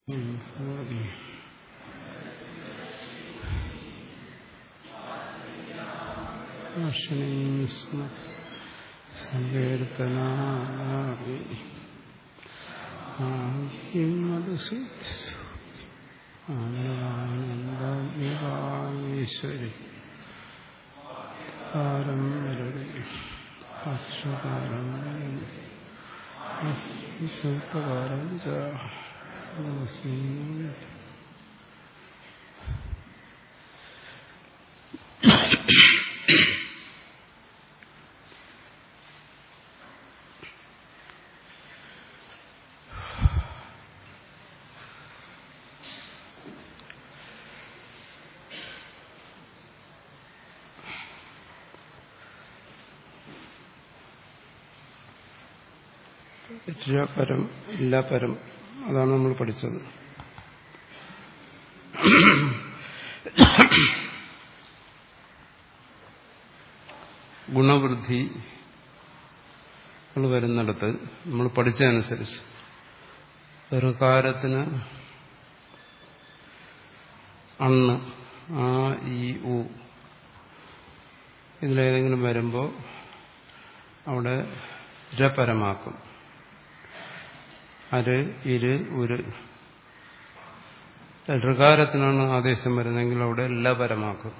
ആനന്ദീശ്വരി കാരം അക്ഷകാരം സൂത്രകാരം ചസ്മി പരം എല്ലാ പരം അതാണ് നമ്മൾ പഠിച്ചത് ഗുണവൃദ്ധി വരുന്നിടത്ത് നമ്മൾ പഠിച്ചതനുസരിച്ച് ഋകാരത്തിന് അണ്ണ് ആ ഈ ഉ ഇതിലേതെങ്കിലും വരുമ്പോൾ അവിടെ രപരമാക്കും അര് ഇര് ഉര് ഋകാരത്തിനാണ് ആദേശം വരുന്നതെങ്കിൽ അവിടെ ലപരമാക്കും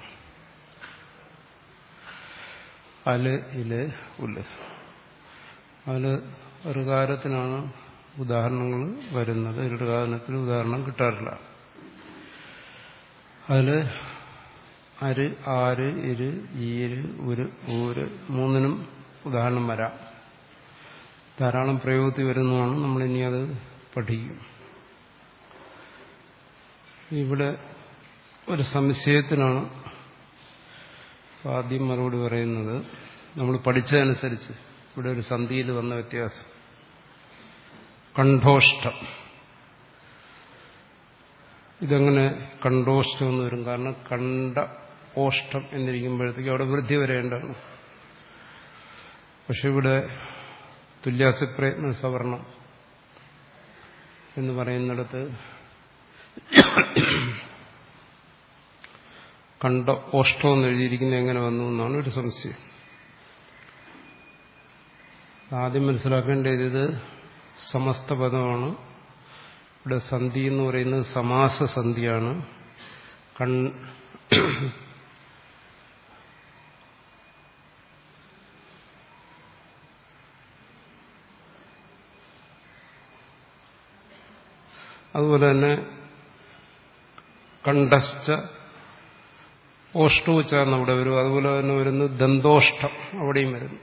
അല് ഇല് ഉല് അതില് ഋകാരത്തിനാണ് ഉദാഹരണങ്ങൾ വരുന്നത് ഋകാരത്തിൽ ഉദാഹരണം കിട്ടാറില്ല അതില് അര് ആര് ഇര് ഈര് ഉര് ഊര് മൂന്നിനും ഉദാഹരണം വരാം ധാരാളം പ്രയോഗത്തിൽ വരുന്നതാണ് നമ്മളിനി അത് പഠിക്കും ഇവിടെ ഒരു സംശയത്തിനാണ് ആദ്യം മറുപടി പറയുന്നത് നമ്മൾ പഠിച്ചതനുസരിച്ച് ഇവിടെ ഒരു സന്ധിയിൽ വന്ന വ്യത്യാസം കണ്ഠോഷ്ടം ഇതെങ്ങനെ കണ്ഠോഷ്ടം എന്ന് വരും കാരണം കണ്ഠ ഓഷ്ടം എന്നിരിക്കുമ്പോഴത്തേക്ക് അവിടെ വൃദ്ധി വരേണ്ടതാണ് പക്ഷെ ഇവിടെ തുല്യാസപ്രയത്ന സവർണം എന്ന് പറയുന്നിടത്ത് കണ്ട ഓഷ്ടം എന്ന് എഴുതിയിരിക്കുന്നത് എങ്ങനെ വന്നു എന്നാണ് ഒരു സംശയം ആദ്യം മനസ്സിലാക്കേണ്ടത് ഇത് സമസ്ത പദമാണ് ഇവിടെ സന്ധി എന്ന് പറയുന്നത് സമാസ സന്ധിയാണ് കൺ അതുപോലെ തന്നെ കണ്ടശ്ച ഓഷ്ടവുച്ചാന്ന് അവിടെ വരും അതുപോലെ തന്നെ വരുന്നു ദന്തോഷ്ടം അവിടെയും വരുന്നു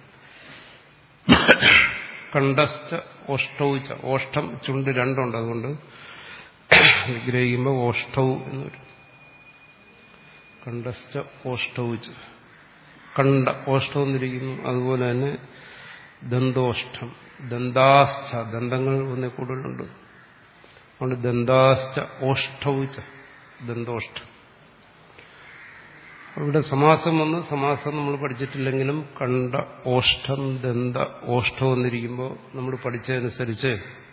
കണ്ടശ്ച ഓഷ്ടവുച്ച ഓഷ്ടം ചുണ്ട് രണ്ടുണ്ട് അതുകൊണ്ട് വിഗ്രഹിക്കുമ്പോൾ ഓഷ്ടവു എന്ന് വരും കണ്ടശ്ച ഓഷ്ടവുച്ച കണ്ട ഓഷ്ടം എന്നിരിക്കുന്നു അതുപോലെ തന്നെ ദന്തോഷ്ടം ദന്താശ്ച ദന്തങ്ങൾ ഒന്നേ കൂടുതലുണ്ട് അതുകൊണ്ട് ദന്താശ്ച ഓഷ്ടവുച്ച ദന്തോഷ്ടം ഇവിടെ സമാസം വന്ന് സമാസം നമ്മൾ പഠിച്ചിട്ടില്ലെങ്കിലും കണ്ട ഓഷ്ടം ദന്ത ഓഷ്ടം എന്നിരിക്കുമ്പോൾ നമ്മൾ പഠിച്ചതനുസരിച്ച്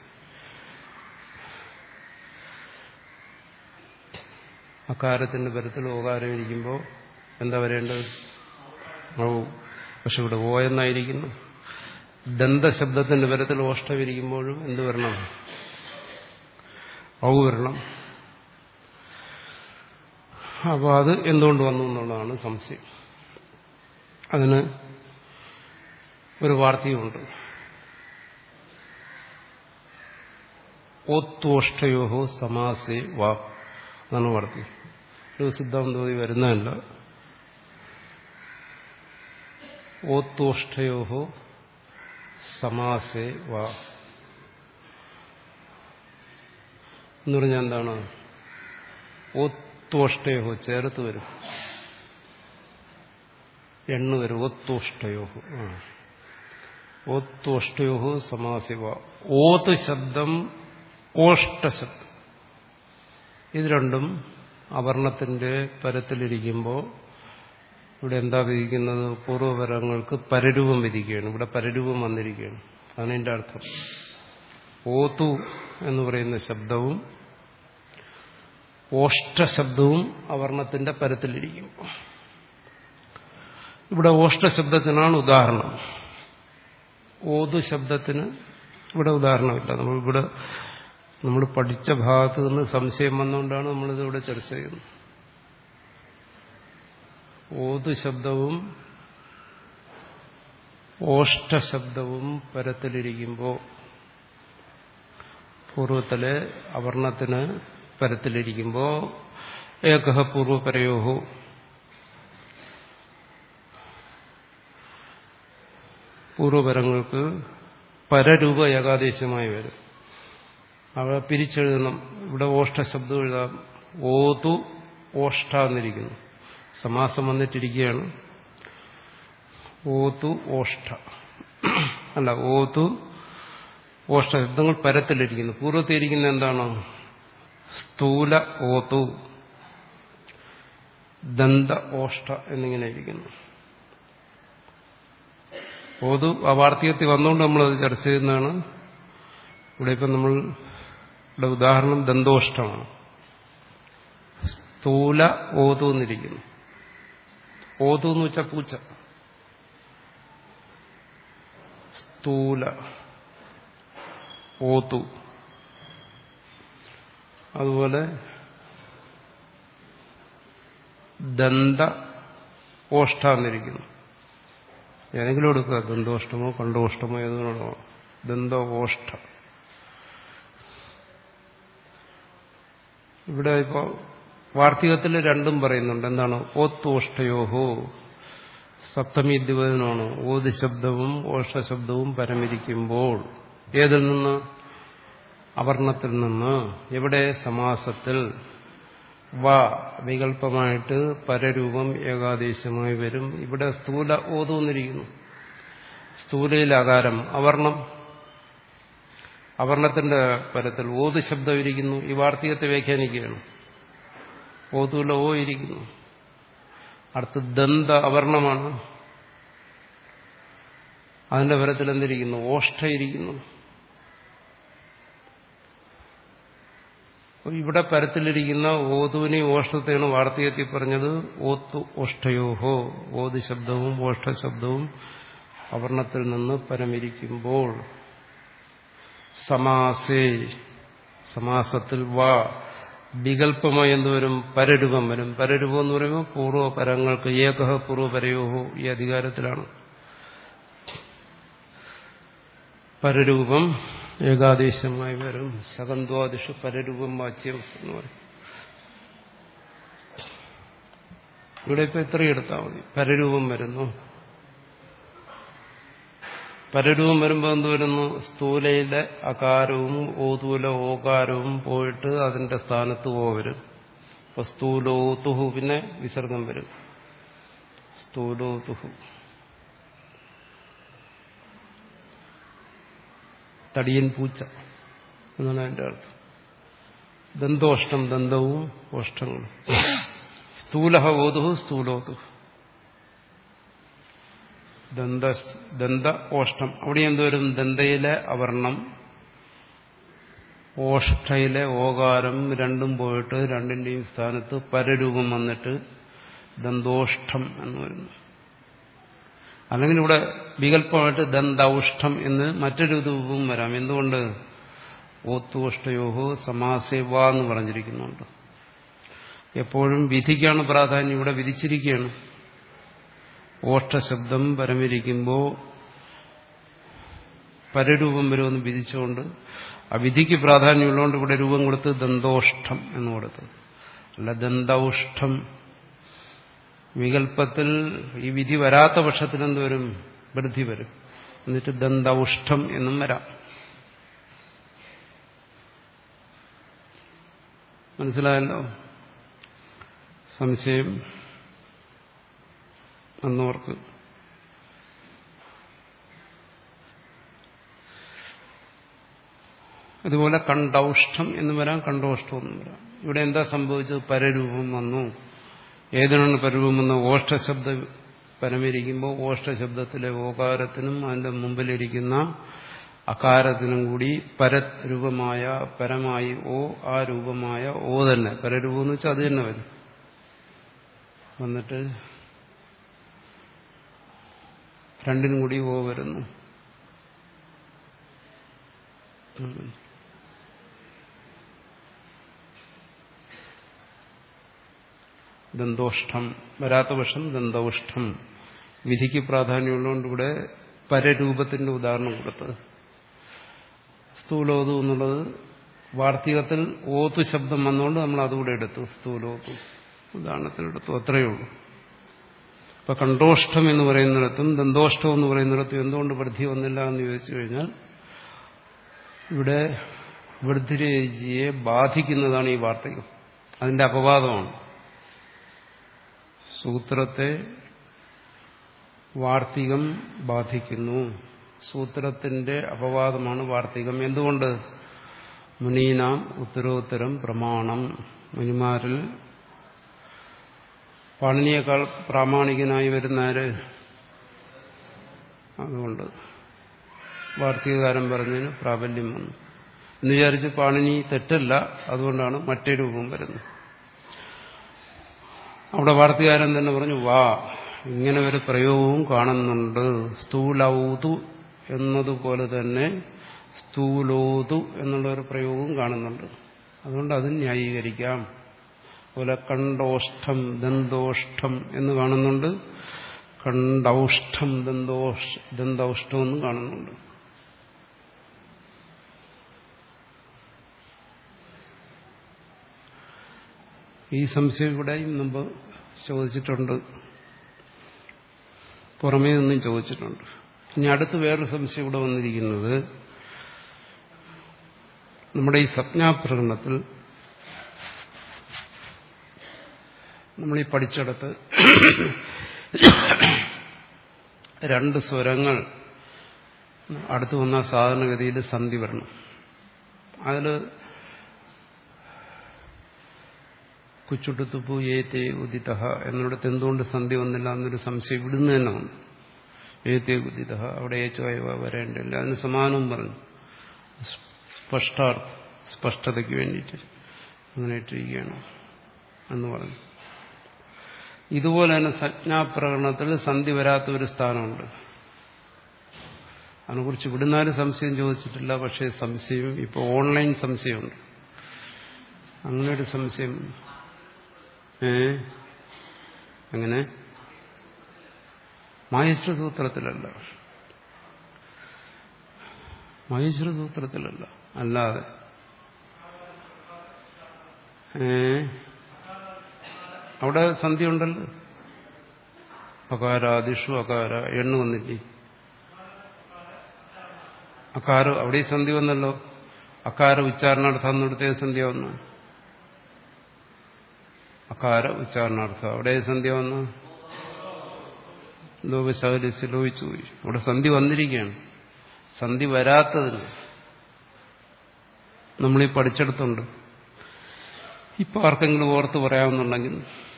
അക്കാരത്തിന്റെ പരത്തിൽ ഓകാരം ഇരിക്കുമ്പോൾ എന്താ വരേണ്ടത് ഓ പക്ഷെ ഇവിടെ ഓ എന്നായിരിക്കുന്നു ദന്തശബ്ദത്തിന്റെ പരത്തിൽ ഓഷ്ടം ഇരിക്കുമ്പോഴും എന്ത് വരണം ഔ വരണം അപ്പോൾ അത് എന്തുകൊണ്ട് വന്നു എന്നുള്ളതാണ് സംശയം അതിന് ഒരു വാർത്തയുമുണ്ട് ഓത്തോഷ്ടയോഹോ സമാസേ വാ എന്നാണ് വാർത്ത ഒരു സിദ്ധാന്തോതി വരുന്നതല്ല ഓത്തോഷ്ടയോഹോ സമാസേ വാ എന്ന് പറഞ്ഞാൽ എന്താണ് ഒത്തോഷ്ടയോഹോ ചേർത്ത് വരും എണ്ണ വരും ഒത്തോഷ്ടയോഹോ ഓത്തോഷ്ടയോഹോ സമാസിവ ഓത്ത് ശബ്ദം ഓഷ്ടശബ്ദം ഇത് രണ്ടും അവർണത്തിന്റെ പരത്തിലിരിക്കുമ്പോൾ ഇവിടെ എന്താ വിധിക്കുന്നത് പൂർവ്വപരങ്ങൾക്ക് പരരൂപം വിധിക്കുകയാണ് ഇവിടെ പരരൂപം വന്നിരിക്കുകയാണ് അതാണ് എൻ്റെ അർത്ഥം ഓത്തു എന്ന് പറയുന്ന ശബ്ദവും ഓഷ്ടശബ്ദവും അവർണത്തിന്റെ പരത്തിലിരിക്കും ഇവിടെ ഓഷ്ടശബ്ദത്തിനാണ് ഉദാഹരണം ഓതു ശബ്ദത്തിന് ഇവിടെ ഉദാഹരണമില്ല നമ്മൾ ഇവിടെ നമ്മൾ പഠിച്ച ഭാഗത്ത് നിന്ന് സംശയം വന്നുകൊണ്ടാണ് നമ്മളിതിവിടെ ചർച്ച ചെയ്യുന്നത് ഓതു ശബ്ദവും ഓഷ്ടശബ്ദവും പരത്തിലിരിക്കുമ്പോൾ പൂർവത്തിലെ അവർണത്തിന് പരത്തിലിരിക്കുമ്പോൾ ഏകഹ പൂർവപരയോഹോ പൂർവപരങ്ങൾക്ക് പരരൂപ ഏകാദേശമായി വരും അവ പിരിച്ചെഴുതണം ഇവിടെ ഓഷ്ടശബ്ദം എഴുതാം ഓതു ഓഷ്ട എന്നിരിക്കുന്നു സമാസം വന്നിട്ടിരിക്കുകയാണ് ഓതു ഓഷ്ട അല്ല ഓതു ഓഷ്ട ശബ്ദങ്ങൾ പരത്തിലിരിക്കുന്നു പൂർവ്വത്തിരിക്കുന്ന എന്താണ് സ്ഥൂല ഓതു ദന്ത ഓഷ്ട എന്നിങ്ങനെ ഇരിക്കുന്നു ഓതു ആ വാർത്തകത്തിൽ വന്നുകൊണ്ട് നമ്മളത് ചർച്ച ചെയ്യുന്നതാണ് ഇവിടെ ഇപ്പം നമ്മൾ ഇവിടെ ഉദാഹരണം ദന്തോഷ്ടമാണ് സ്ഥൂല ഓതു എന്നിരിക്കുന്നു ഓതു എന്ന് വെച്ചാൽ പൂച്ച സ്ഥൂല ഓതു അതുപോലെ ദന്ത ഓഷ്ട എന്നിരിക്കുന്നു ഏതെങ്കിലും എടുക്കുക ദന്തോഷ്ടമോ കണ്ടോഷ്ടമോ ഏതെങ്കിലും ദന്ത ഓഷ്ട ഇവിടെ ഇപ്പോ വാർത്തികത്തിൽ രണ്ടും പറയുന്നുണ്ട് എന്താണ് ഓത്തോഷ്ടയോഹോ സപ്തമി ദിവസനാണ് ഓത് ശബ്ദവും ഓഷ്ടശബ്ദവും പരമിരിക്കുമ്പോൾ ഏതിൽ നിന്ന് അവർണത്തിൽ നിന്ന് എവിടെ സമാസത്തിൽ വ വികല്പമായിട്ട് പരരൂപം ഏകാദേശമായി വരും ഇവിടെ സ്ഥൂല ഓതൂന്നിരിക്കുന്നു സ്ഥൂലയിൽ അകാരം അവർണം അവർണത്തിന്റെ പരത്തിൽ ഓത് ശബ്ദം ഇരിക്കുന്നു ഈ വാർത്തകത്തെ വ്യാഖ്യാനിക്കുകയാണ് ഓതൂല ഓ ഇരിക്കുന്നു അടുത്ത് ദന്ത അവർണമാണ് അതിന്റെ പരത്തിൽ എന്തിരിക്കുന്നു ഓഷ്ട ഇരിക്കുന്നു ഇവിടെ പരത്തിലിരിക്കുന്ന ഓതുവിനെയും ഓഷ്ടത്തെയാണ് വാർത്തകത്തിൽ പറഞ്ഞത് ഓത്തു ഓഷ്ടയോഹോ ഓത് ശബ്ദവും ഓഷ്ട ശബ്ദവും അവർണത്തിൽ നിന്ന് പരമിരിക്കുമ്പോൾ സമാസേ സമാസത്തിൽ വാ വികല്പമായി എന്തുവരും പരരൂപം വരും പരരൂപം എന്ന് പറയുമ്പോൾ പൂർവ്വപരങ്ങൾക്ക് ഏകഹ പൂർവ്വപരയോഹോ ഈ അധികാരത്തിലാണ് പരരൂപം ഏകാദേശമായി വരും സകന്ത്വാദിഷു പരരൂപം വാച്യം എന്ന് പറയും ഇവിടെ ഇപ്പൊ ഇത്രയും എടുത്താൽ മതി പരരൂപം വരുന്നു പരരൂപം വരുമ്പോൾ എന്ത് വരുന്നു സ്ഥൂലയിലെ അകാരവും ഓതൂല ഓകാരവും പോയിട്ട് അതിന്റെ സ്ഥാനത്ത് ഓ വരും അപ്പൊ സ്ഥൂലോതുഹു പിന്നെ വിസർഗം വരും സ്ഥൂലോതുഹു തടിയൻ പൂച്ച എന്നാണ് അതിന്റെ അർത്ഥം ദന്തോഷ്ടം ദന്തവും ഓഷ്ടങ്ങളും സ്ഥൂലഹ ഓതുഹു സ്ഥൂലോതുഹു ദന്ത ദന്ത ഓഷ്ടം അവിടെ എന്തുവരും ദന്തയിലെ അവർണം ഓഷ്ടയിലെ ഓകാരം രണ്ടും പോയിട്ട് രണ്ടിന്റെയും സ്ഥാനത്ത് പരരൂപം വന്നിട്ട് ദന്തോഷ്ടം എന്ന് വരുന്നു അല്ലെങ്കിൽ ഇവിടെ വികല്പമായിട്ട് ദന്തൌഷ്ടം എന്ന് മറ്റൊരു രൂപവും വരാം എന്തുകൊണ്ട് ഓത്തോഷ്ടയോഹോ സമാസേവ എന്ന് പറഞ്ഞിരിക്കുന്നുണ്ട് എപ്പോഴും വിധിക്കാണ് പ്രാധാന്യം ഇവിടെ വിധിച്ചിരിക്കുകയാണ് ഓഷ്ടശബ്ദം പരമിരിക്കുമ്പോൾ പരരൂപം വരുമെന്ന് വിധിച്ചുകൊണ്ട് ആ വിധിക്ക് പ്രാധാന്യമുള്ളതുകൊണ്ട് ഇവിടെ രൂപം കൊടുത്ത് ദന്തോഷ്ടം എന്ന് കൊടുത്ത് അല്ല ദന്തൌഷ്ടം വികല്പത്തിൽ ഈ വിധി വരാത്ത പക്ഷത്തിൽ എന്തുവരും വൃദ്ധി വരും എന്നിട്ട് ദന്തൌഷ്ടം എന്നും വരാം മനസ്സിലായല്ലോ സംശയം എന്നവർക്ക് അതുപോലെ കണ്ടൌഷ്ടം എന്ന് വരാം കണ്ടോഷ്ടം എന്നും വരാം ഇവിടെ എന്താ സംഭവിച്ചത് പരരൂപം വന്നു ഏതിനാണ് പരരൂപം വന്ന് ഓഷ്ടശബ്ദം പരമിരിക്കുമ്പോൾ ഓഷ്ടശബ്ദത്തിലെ ഓകാരത്തിനും അതിന്റെ മുമ്പിലിരിക്കുന്ന അകാരത്തിനും കൂടി പരരൂപമായ പരമായി ഓ ആ രൂപമായ ഓ തന്നെ പരരൂപം എന്ന് വെച്ചാൽ അത് തന്നെ വരും വന്നിട്ട് രണ്ടിനും കൂടി ഓ വരുന്നു ദന്തോഷ്ടം വരാത്ത പക്ഷം ദന്തോഷ്ടം വിധിക്ക് പ്രാധാന്യമുള്ളതുകൊണ്ട് ഇവിടെ പരരൂപത്തിന്റെ ഉദാഹരണം കൊടുത്തത് സ്ഥൂലോതു എന്നുള്ളത് വാർത്തികത്തിൽ ഓത്തു ശബ്ദം വന്നുകൊണ്ട് നമ്മൾ അതുകൂടെ എടുത്തു സ്ഥൂലോതു ഉദാഹരണത്തിനെടുത്തു അത്രയേ ഉള്ളൂ ഇപ്പൊ കണ്ടോഷ്ടം എന്ന് പറയുന്നിടത്തും ദന്തോഷ്ടം എന്ന് പറയുന്നിടത്തും എന്തുകൊണ്ട് വൃദ്ധി വന്നില്ല എന്ന് ചോദിച്ചു കഴിഞ്ഞാൽ ഇവിടെ വൃദ്ധിരേജിയെ ബാധിക്കുന്നതാണ് ഈ വാർത്തകം അതിന്റെ അപവാദമാണ് സൂത്രത്തെ വാർത്തികം ബാധിക്കുന്നു സൂത്രത്തിന്റെ അപവാദമാണ് വാർത്തികം എന്തുകൊണ്ട് മുനീനാം ഉത്തരോത്തരം പ്രമാണം മുനിമാരിൽ പാണിനിയേക്കാൾ പ്രാമാണികനായി വരുന്ന ആര് അതുകൊണ്ട് വാർത്തികകാരൻ പറഞ്ഞതിന് പ്രാബല്യം വന്നു എന്ന് വിചാരിച്ച് പാണിനി തെറ്റല്ല അതുകൊണ്ടാണ് മറ്റേ രൂപം വരുന്നത് അവിടെ വാർത്തകാരൻ തന്നെ പറഞ്ഞു വാ ഇങ്ങനെ ഒരു പ്രയോഗവും കാണുന്നുണ്ട് സ്ഥൂലൗതു എന്നതുപോലെ തന്നെ സ്ഥൂലോതു എന്നുള്ള ഒരു പ്രയോഗവും കാണുന്നുണ്ട് അതുകൊണ്ട് അത് ന്യായീകരിക്കാം അതുപോലെ കണ്ടോഷ്ടം ദന്തോഷ്ടം എന്ന് കാണുന്നുണ്ട് കണ്ടൗഷ്ടം ദന്തോഷ് ദന്തൗഷ്ടം എന്നും കാണുന്നുണ്ട് ഈ സംശയം ഇവിടെയും മുമ്പ് ചോദിച്ചിട്ടുണ്ട് പുറമേ നിന്നും ചോദിച്ചിട്ടുണ്ട് ഇനി അടുത്ത് വേറൊരു സംശയം ഇവിടെ വന്നിരിക്കുന്നത് നമ്മുടെ ഈ സംജ്ഞാപ്രകടനത്തിൽ നമ്മൾ ഈ പഠിച്ചെടുത്ത് രണ്ട് സ്വരങ്ങൾ അടുത്ത് വന്ന സാധാരണഗതിയിൽ സന്ധി വരണം അതിൽ കുച്ചുട്ടുത്തുപ്പു ഏത്തേ ഉദിത എന്നിടത്ത് എന്തുകൊണ്ട് സന്ധി വന്നില്ല എന്നൊരു സംശയം ഇവിടുന്ന് തന്നെ വന്നു ഏത്തേ ഉദിത അവിടെ ഏച്ചുവായ വരേണ്ടില്ല അതിന് സമാനവും പറഞ്ഞു സ്പഷ്ടാർത്ഥ സ്പഷ്ടതയ്ക്ക് വേണ്ടിയിട്ട് അങ്ങനെ ഇട്ടിരിക്കുകയാണ് എന്ന് പറഞ്ഞു ഇതുപോലെ തന്നെ സംജ്ഞാപ്രകടനത്തിൽ സന്ധി വരാത്ത ഒരു സ്ഥാനമുണ്ട് അതിനെക്കുറിച്ച് ഇവിടുന്നാരും സംശയം ചോദിച്ചിട്ടില്ല പക്ഷേ സംശയം ഇപ്പോൾ ഓൺലൈൻ സംശയമുണ്ട് അങ്ങനെ ഒരു സംശയം ഏ അങ്ങനെ മാഹേശ്വര സൂത്രത്തിലല്ല മാഹേശ്വര സൂത്രത്തിലല്ല അല്ലാതെ ഏ അവിടെ സന്ധി ഉണ്ടല്ലോ അകാരാദിഷു അകാര എണ്ണു വന്നില്ലേ അകാര അവിടെ സന്ധി വന്നല്ലോ അകാര ഉച്ചാരണാർത്ഥം നടത്തിയ സന്ധ്യ വന്നു അകാര ഉച്ചാരണാർത്ഥം അവിടെ സന്ധ്യ വന്നു ലോകശാലിസ് ലോഹിച്ചു പോയി അവിടെ സന്ധി വന്നിരിക്കുകയാണ് സന്ധി വരാത്തതിന് നമ്മളീ പഠിച്ചെടുത്തുണ്ട് ഇപ്പൊ ആർക്കെങ്കിലും ഓർത്ത് പറയാമെന്നുണ്ടെങ്കിൽ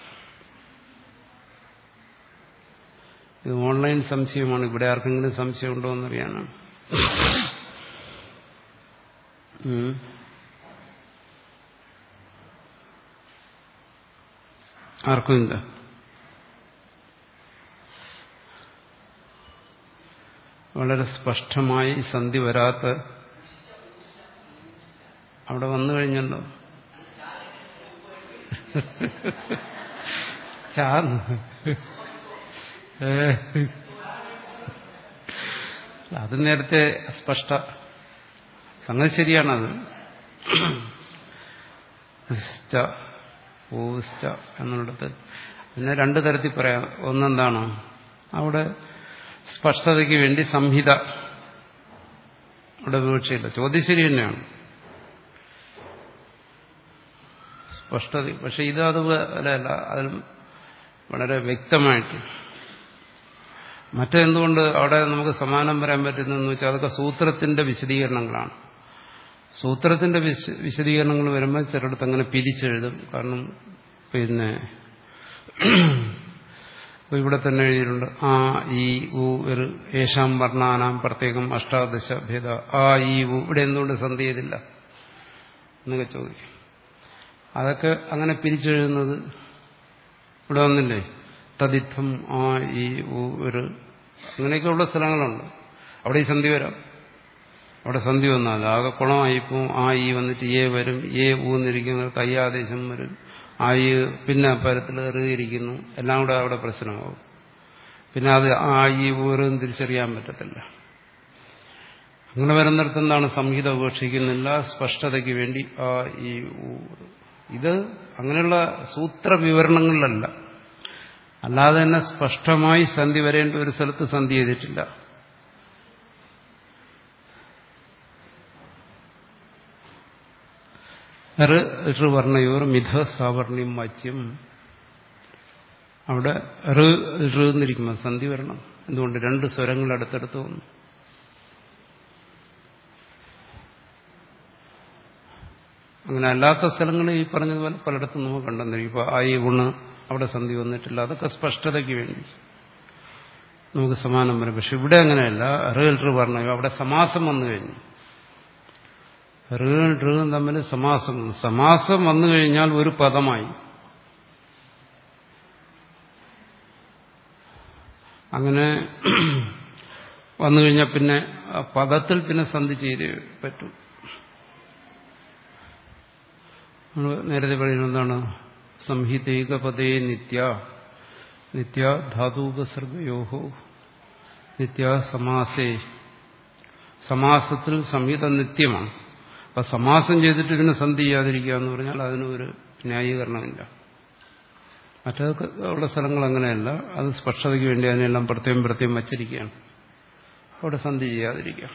ഇത് ഓൺലൈൻ സംശയമാണ് ഇവിടെ ആർക്കെങ്കിലും സംശയം ഉണ്ടോ എന്നറിയാനാണ് ആർക്കും ഇല്ല വളരെ സ്പഷ്ടമായി സന്ധി വരാത്ത അവിടെ വന്നു കഴിഞ്ഞല്ലോ ചാന്ന് അത് നേരത്തെ സ്പഷ്ട സംഗതി ശരിയാണത് എന്നുള്ളത് പിന്നെ രണ്ടു തരത്തിൽ പറയാം ഒന്നെന്താണ് അവിടെ സ്പഷ്ടതയ്ക്ക് വേണ്ടി സംഹിത അവിടെ വീഴ്ചയില്ല ചോദ്യം ശരി തന്നെയാണ് സ്പഷ്ടത പക്ഷെ ഇത് അതുപോലെയല്ല അതിലും വളരെ വ്യക്തമായിട്ട് മറ്റെന്തുകൊണ്ട് അവിടെ നമുക്ക് സമാനം പറയാൻ പറ്റുന്നതെന്ന് വെച്ചാൽ അതൊക്കെ സൂത്രത്തിന്റെ വിശദീകരണങ്ങളാണ് സൂത്രത്തിന്റെ വിശദീകരണങ്ങൾ വരുമ്പോൾ ചിലടത്ത് അങ്ങനെ പിരിച്ചെഴുതും കാരണം പിന്നെ അപ്പോൾ ഇവിടെ തന്നെ എഴുതിയിട്ടുണ്ട് ആ ഈ ഉ ഒരു ഏഷാം വർണ്ണാനാം പ്രത്യേകം അഷ്ടാദശ ഭേദ ആ ഈ ഉ ഇവിടെ എന്തുകൊണ്ട് സന്ധി ചെയ്തില്ല എന്നൊക്കെ ചോദിക്കും അതൊക്കെ അങ്ങനെ പിരിച്ചെഴുതുന്നത് ഇവിടെ വന്നില്ലേ തദിത്വം ആ ഈ ഉ ഒരു അങ്ങനെയൊക്കെയുള്ള സ്ഥലങ്ങളുണ്ട് അവിടെ ഈ സന്ധി വരാം അവിടെ സന്ധി വന്നാൽ ആകെ കുളമായിപ്പോ ആ ഈ വന്നിട്ട് ഏ വരും ഏ ഊന്നിരിക്കുന്നത് കയ്യാദേശം വരും ആ ഈ പിന്നെ പരത്തിൽ എറിയിരിക്കുന്നു എല്ലാം കൂടെ അവിടെ പ്രശ്നമാവും പിന്നെ അത് ആ ഈ ഊരും തിരിച്ചറിയാൻ പറ്റത്തില്ല അങ്ങനെ വരുന്നിടത്ത് എന്താണ് സംഹിത ഉപേക്ഷിക്കുന്നില്ല സ്പഷ്ടതയ്ക്ക് വേണ്ടി ആ ഈ ഊ ഇത് അങ്ങനെയുള്ള സൂത്ര വിവരണങ്ങളിലല്ല അല്ലാതെ തന്നെ സ്പഷ്ടമായി സന്ധി വരേണ്ട ഒരു സ്ഥലത്ത് സന്ധി ചെയ്തിട്ടില്ല ഋവർണയോർ മിഥ സാവർണ്യം വാച്യം അവിടെ ഋന്നിരിക്കുമ്പോൾ സന്ധി വരണം എന്തുകൊണ്ട് രണ്ട് സ്വരങ്ങൾ അടുത്തടുത്ത് വന്നു അങ്ങനെ അല്ലാത്ത സ്ഥലങ്ങളിൽ ഈ പറഞ്ഞതുപോലെ പലയിടത്തും നമുക്ക് കണ്ടെന്നിരിക്കും ഇപ്പോൾ ആ ഈ ഗുണ് അവിടെ സന്ധി വന്നിട്ടില്ല അതൊക്കെ സ്പഷ്ടതയ്ക്ക് വേണ്ടി നമുക്ക് സമാനം വരും പക്ഷെ ഇവിടെ അങ്ങനെയല്ല ഋൽ ഋ പറഞ്ഞു അവിടെ സമാസം വന്നു കഴിഞ്ഞു ഋ ഋ തമ്മിൽ സമാസം സമാസം വന്നു കഴിഞ്ഞാൽ ഒരു പദമായി അങ്ങനെ വന്നു കഴിഞ്ഞാൽ പിന്നെ പദത്തിൽ പിന്നെ സന്ധി ചെയ്തേ പറ്റൂ നമ്മൾ നേരത്തെ പറയുന്നത് എന്താണ് സംഹിതൈക പദേ നിത്യ നിത്യ ധാതൂപസർഗയോഹോ നിത്യ സമാസേ സമാസത്തിൽ സംഹിത നിത്യമാണ് അപ്പൊ സമാസം ചെയ്തിട്ട് പിന്നെ സന്ധി ചെയ്യാതിരിക്കുക എന്ന് പറഞ്ഞാൽ അതിന് ഒരു ന്യായീകരണമില്ല മറ്റൊക്കെ ഉള്ള സ്ഥലങ്ങൾ അങ്ങനെയല്ല അത് സ്പഷ്ടതയ്ക്ക് വേണ്ടി അതിനെല്ലാം പ്രത്യേകം പ്രത്യേകം വച്ചിരിക്കുകയാണ് അവിടെ സന്ധി ചെയ്യാതിരിക്കുക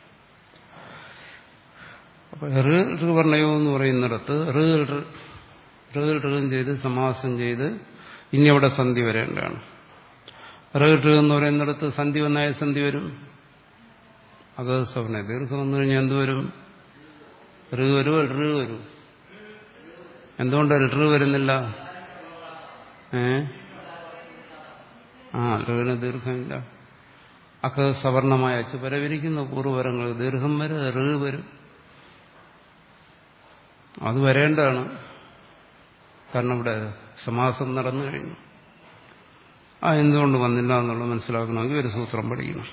അപ്പൊ ഋ ഋവർണയോ എന്ന് പറയുന്നിടത്ത് ഋ ഋ ഋം ചെയ്ത് സമാസം ചെയ്ത് ഇനി അവിടെ സന്ധി വരേണ്ടതാണ് ഋ ഋ എന്ന് പറയുന്നിടത്ത് സന്ധി വന്നായ സന്ധി വരും അഗസവനെ ദീർഘം വന്നു കഴിഞ്ഞാൽ എന്ത് വരും ഋ വരും ഋ വരും എന്തുകൊണ്ട് ഋ വരുന്നില്ല ഏ ആ ഋന് ദീർഘമില്ല അക്ക സവർണമായ അച്ച് പരവരിക്കുന്ന പൂർവ്വരങ്ങൾ ദീർഘം വരെ ഋ വരും അത് വരേണ്ടതാണ് കാരണം ഇവിടെ സമാസം നടന്നു കഴിഞ്ഞു ആ എന്തുകൊണ്ട് വന്നില്ല എന്നുള്ളത് മനസ്സിലാക്കണമെങ്കിൽ ഒരു സൂത്രം പഠിക്കണം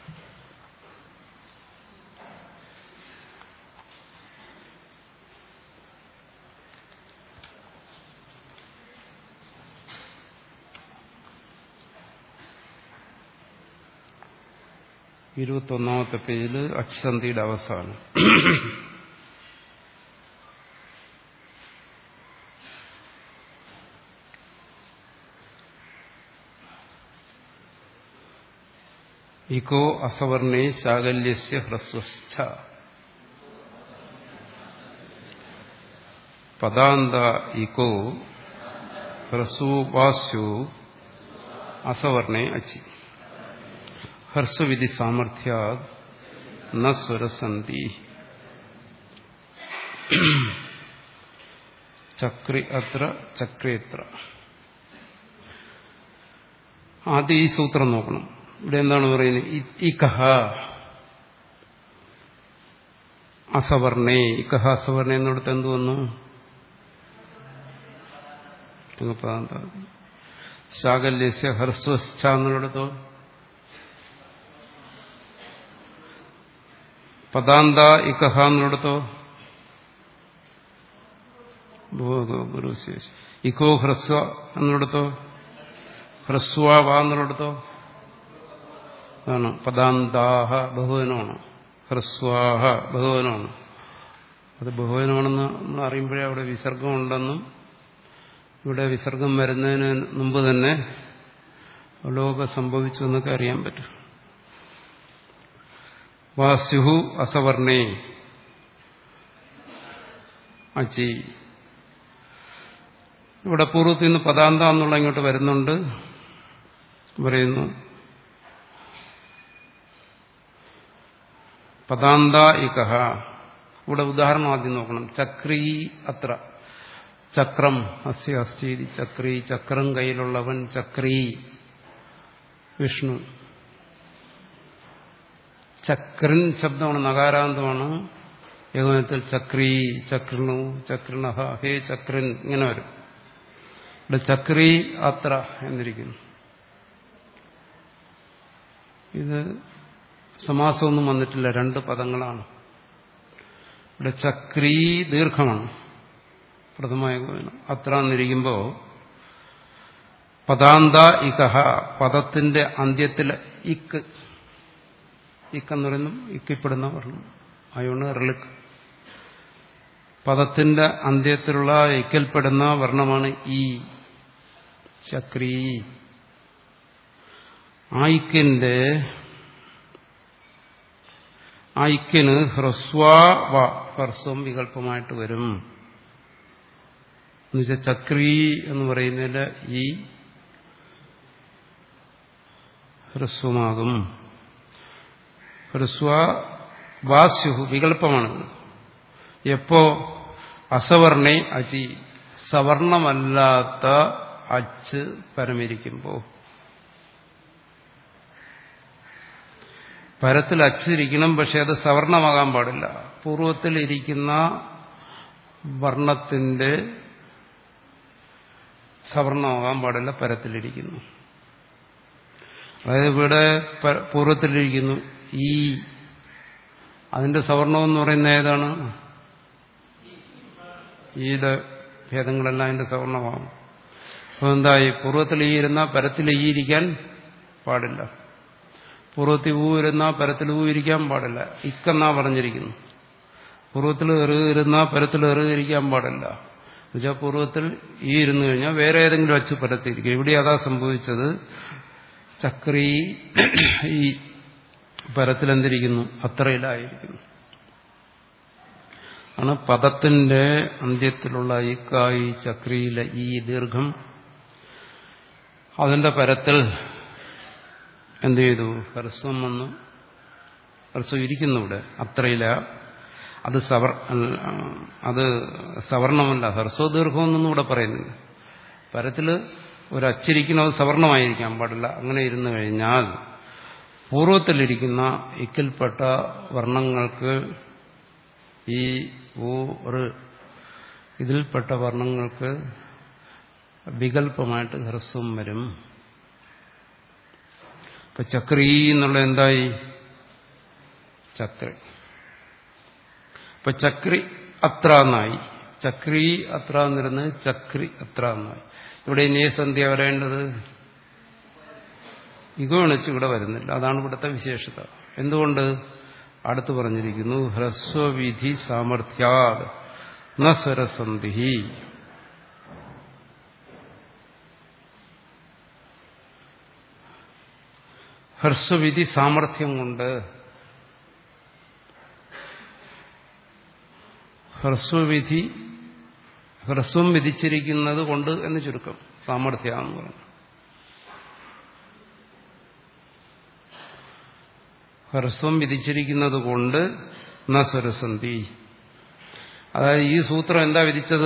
ഇരുപത്തൊന്നാമത്തെ പേജിൽ അച്ഛന്തിയുടെ അവസാനം ഇക്കോ അസവർണേ ശാകല്യസ്യ ഹ്രസ്വസ്ഥ പദാന്ത ഇക്കോ ഹ്രസ്വവാസ്യോ അസവർണേ അച്ചി ഹർസ്വവിധി സാമർഥ്യാ ന സ്വരസന്ധി ചക്രി അത്ര ചക്രേത്ര ആദ്യം ഈ സൂത്രം നോക്കണം ഇവിടെ എന്താണ് പറയുന്നത് ഇക്കഹ അസവർണേ ഇക്കഹ അസവർണേ എന്നിടത്ത് എന്ത് വന്നു ശാകല്യസ്യ ഹർസ്വസ്ഥ എന്നുള്ളിടത്തോ പദാന്ത ഇക്കഹ എന്നുള്ളിടത്തോ ഇക്കോ ഹ്രസ്വ എന്നുള്ളിടത്തോ ഹ്രസ്വ വാ എന്നുള്ളിടത്തോ ആണ് പദാന്താഹ ബഹുവനമാണ് ഹ്രസ്വാഹ ബഹുവനമാണ് അത് ബഹുവനമാണെന്ന് നമ്മൾ അറിയുമ്പോഴേ അവിടെ വിസർഗമുണ്ടെന്നും ഇവിടെ വിസർഗം വരുന്നതിന് മുമ്പ് തന്നെ ലോക സംഭവിച്ചു എന്നൊക്കെ അറിയാൻ പറ്റും വാസ്യുഹു അസവർണേ അച്ചി ഇവിടെ പൂർവ്വത്തിൽ നിന്ന് പദാന്ത എന്നുള്ള ഇങ്ങോട്ട് വരുന്നുണ്ട് പറയുന്നു പദാന്ത ഇകഹ ഇവിടെ ഉദാഹരണം ആദ്യം നോക്കണം ചക്രീ അത്ര ചക്രം അസ്യ അസ്ഥീതി ചക്രീ ചക്രം കയ്യിലുള്ളവൻ ചക്രീ വിഷ്ണു ചക്രൻ ശബ്ദമാണ് നകാരാന്തമാണ് ഏകോപനത്തിൽ ചക്രീ ചക്രണു ചക്രണഹ ഹേ ചക്രൻ ഇങ്ങനെ വരും ഇവിടെ ചക്രീ അത്ര എന്നിരിക്കുന്നു ഇത് സമാസമൊന്നും വന്നിട്ടില്ല രണ്ട് പദങ്ങളാണ് ഇവിടെ ചക്രീ ദീർഘമാണ് പ്രഥമായ അത്ര എന്നിരിക്കുമ്പോൾ പദാന്ത ഇകഹ പദത്തിന്റെ അന്ത്യത്തിൽ ഇക്ക് ഇക്കെന്ന് പറയുന്നു ഇക്കിപ്പെടുന്ന വർണ്ണം അയോണ് റിളുക്ക് പദത്തിന്റെ അന്ത്യത്തിലുള്ള ഇക്കൽപ്പെടുന്ന വർണ്ണമാണ് ഈ ചക്രീ ആയിക്കിന്റെ ഐക്യന് ഹ്രസ്വാ വ ഹ്രസ്വം വികല്പമായിട്ട് വരും എന്നുവെച്ചാൽ ചക്രീ എന്ന് പറയുന്നതിൽ ഈ ഹ്രസ്വമാകും ഹ്രസ്വ വാസ്യു വികല്പമാണ് എപ്പോ അസവർണേ അചി സവർണമല്ലാത്ത അച്ച് പരമിരിക്കുമ്പോൾ പരത്തിൽ അച്ചിരിക്കണം പക്ഷെ അത് സവർണമാകാൻ പാടില്ല പൂർവത്തിൽ ഇരിക്കുന്ന വർണ്ണത്തിന്റെ സവർണമാകാൻ പാടില്ല പരത്തിലിരിക്കുന്നു അതായത് ഇവിടെ പൂർവ്വത്തിലിരിക്കുന്നു ഈ അതിന്റെ സവർണം എന്ന് പറയുന്ന ഏതാണ് ഈയുടെ ഭേദങ്ങളെല്ലാം അതിന്റെ സവർണമാകും അപ്പോൾ എന്തായി പൂർവ്വത്തിൽ ഈ ഇരുന്ന പരത്തിൽ ഈ ഇരിക്കാൻ പാടില്ല പൂർവ്വത്തിൽ ഊ ഇരുന്ന പരത്തിൽ ഊ ഇരിക്കാൻ പാടില്ല ഇക്കെന്നാ പറഞ്ഞിരിക്കുന്നു പൂർവ്വത്തിൽ എറു ഇരുന്ന പരത്തിൽ എറു ഇരിക്കാൻ പാടില്ല എന്നുവെച്ചാൽ പൂർവ്വത്തിൽ ഈ ഇരുന്നു കഴിഞ്ഞാൽ വേറെ ഏതെങ്കിലും അച്ച് പരത്തിയിരിക്കും ഇവിടെ അതാ സംഭവിച്ചത് ചക്രി ഈ പരത്തിലെന്തിരിക്കുന്നു അത്രയിലായിരിക്കുന്നു ആണ് പദത്തിന്റെ അന്ത്യത്തിലുള്ള ഇക്കായി ചക്രിയിലെ ഈ ദീർഘം അതിന്റെ പരത്തിൽ എന്ത് ചെയ്തു ഹ്രസ്വം വന്നു ഹ്രസ്വം ഇരിക്കുന്നു ഇവിടെ അത്രയില അത് സവർ അത് സവർണമല്ല ഹ്രസ്വ ദീർഘം എന്നൊന്നും ഇവിടെ പറയുന്നില്ല പരത്തിൽ ഒരു അച്ചിരിക്കണം അത് സവർണമായിരിക്കാൻ പാടില്ല അങ്ങനെ ഇരുന്നു കഴിഞ്ഞാൽ പൂർവ്വത്തിലിരിക്കുന്ന ഇക്കിൽപ്പെട്ട വർണ്ണങ്ങൾക്ക് ഈ ഊ റ് ഇതിൽപ്പെട്ട വർണ്ണങ്ങൾക്ക് വികല്പമായിട്ട് ഹ്രസ്വം വരും ഇപ്പൊ ചക്രീ എന്നുള്ള എന്തായി ചക്രി ഇപ്പൊ ചക്രി അത്ര എന്നായി ചക്രി അത്ര എന്നിരുന്ന് ചക്രി അത്ര എന്നായി ഇവിടെ ഇനി സന്ധ്യ വരേണ്ടത് ഇഗോണിച്ച് ഇവിടെ വരുന്നില്ല അതാണ് ഇവിടുത്തെ വിശേഷത എന്തുകൊണ്ട് അടുത്ത് പറഞ്ഞിരിക്കുന്നു ഹ്രസ്വവിധി സാമർഥ്യാ നരസന്ധി ഹ്രസ്വവിധി സാമർഥ്യം കൊണ്ട് ഹ്രസ്വവിധി ഹ്രസ്വം വിധിച്ചിരിക്കുന്നത് കൊണ്ട് എന്ന് ചുരുക്കം സാമർഥ്യ എന്ന് പറഞ്ഞു ഹ്രസ്വം വിധിച്ചിരിക്കുന്നത് കൊണ്ട് നസ്വരസന്ധി അതായത് ഈ സൂത്രം എന്താ വിധിച്ചത്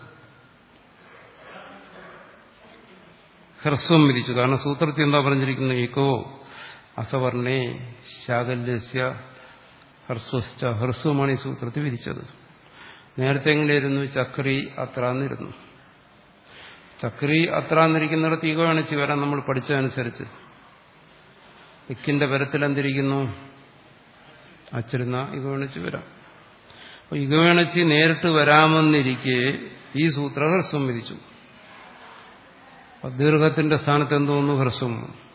ഹ്രസ്വം വിധിച്ചു കാരണം സൂത്രത്തിൽ എന്താ പറഞ്ഞിരിക്കുന്നത് ഏകോ അസവർണേ ശാകല്യസ്യ ഹ്രസ്വസ്ഥ ഹ്രസ്വമാണ് ഈ സൂത്രത്തിൽ വിധിച്ചത് നേരത്തെ എങ്ങനെയായിരുന്നു ചക്രി അത്രാന്നിരുന്നു ചക്രി അത്രാന്നിരിക്കുന്നിടത്ത് ഈഗോ അണിച്ച് വരാൻ നമ്മൾ പഠിച്ചതനുസരിച്ച് ഇക്കിന്റെ പരത്തിൽ എന്തിരിക്കുന്നു അച്ചിരുന്ന ഇഗോണിച്ച് വരാം അപ്പൊ ഇഗോണിച്ച് നേരിട്ട് വരാമെന്നിരിക്കെ ഈ സൂത്ര ഹ്രസ്വം വിധിച്ചു ദീർഘത്തിന്റെ സ്ഥാനത്ത് എന്തോന്നു ഹ്രസ്വം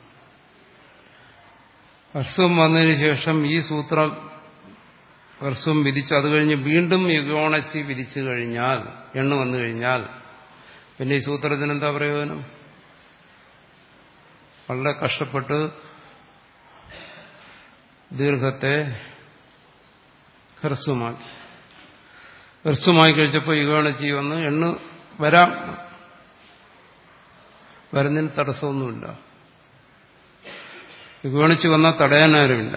ഹ്രസ്വം വന്നതിന് ശേഷം ഈ സൂത്രം ഹ്രസ്വം വിധിച്ചു അത് കഴിഞ്ഞ് വീണ്ടും യുഗോണച്ചി വിധിച്ചു കഴിഞ്ഞാൽ എണ്ണ വന്നു കഴിഞ്ഞാൽ പിന്നെ ഈ സൂത്രത്തിന് എന്താ പ്രയോജനം വളരെ കഷ്ടപ്പെട്ട് ദീർഘത്തെ ഹ്രസ്വമാക്കി ഹ്രസ്വമായി കഴിച്ചപ്പോൾ യുഗോണച്ചി വന്ന് എണ്ണ വരാം വരുന്നതിന് തടസ്സമൊന്നുമില്ല യുഗോണിച്ച് വന്നാൽ തടയാനാരുമില്ല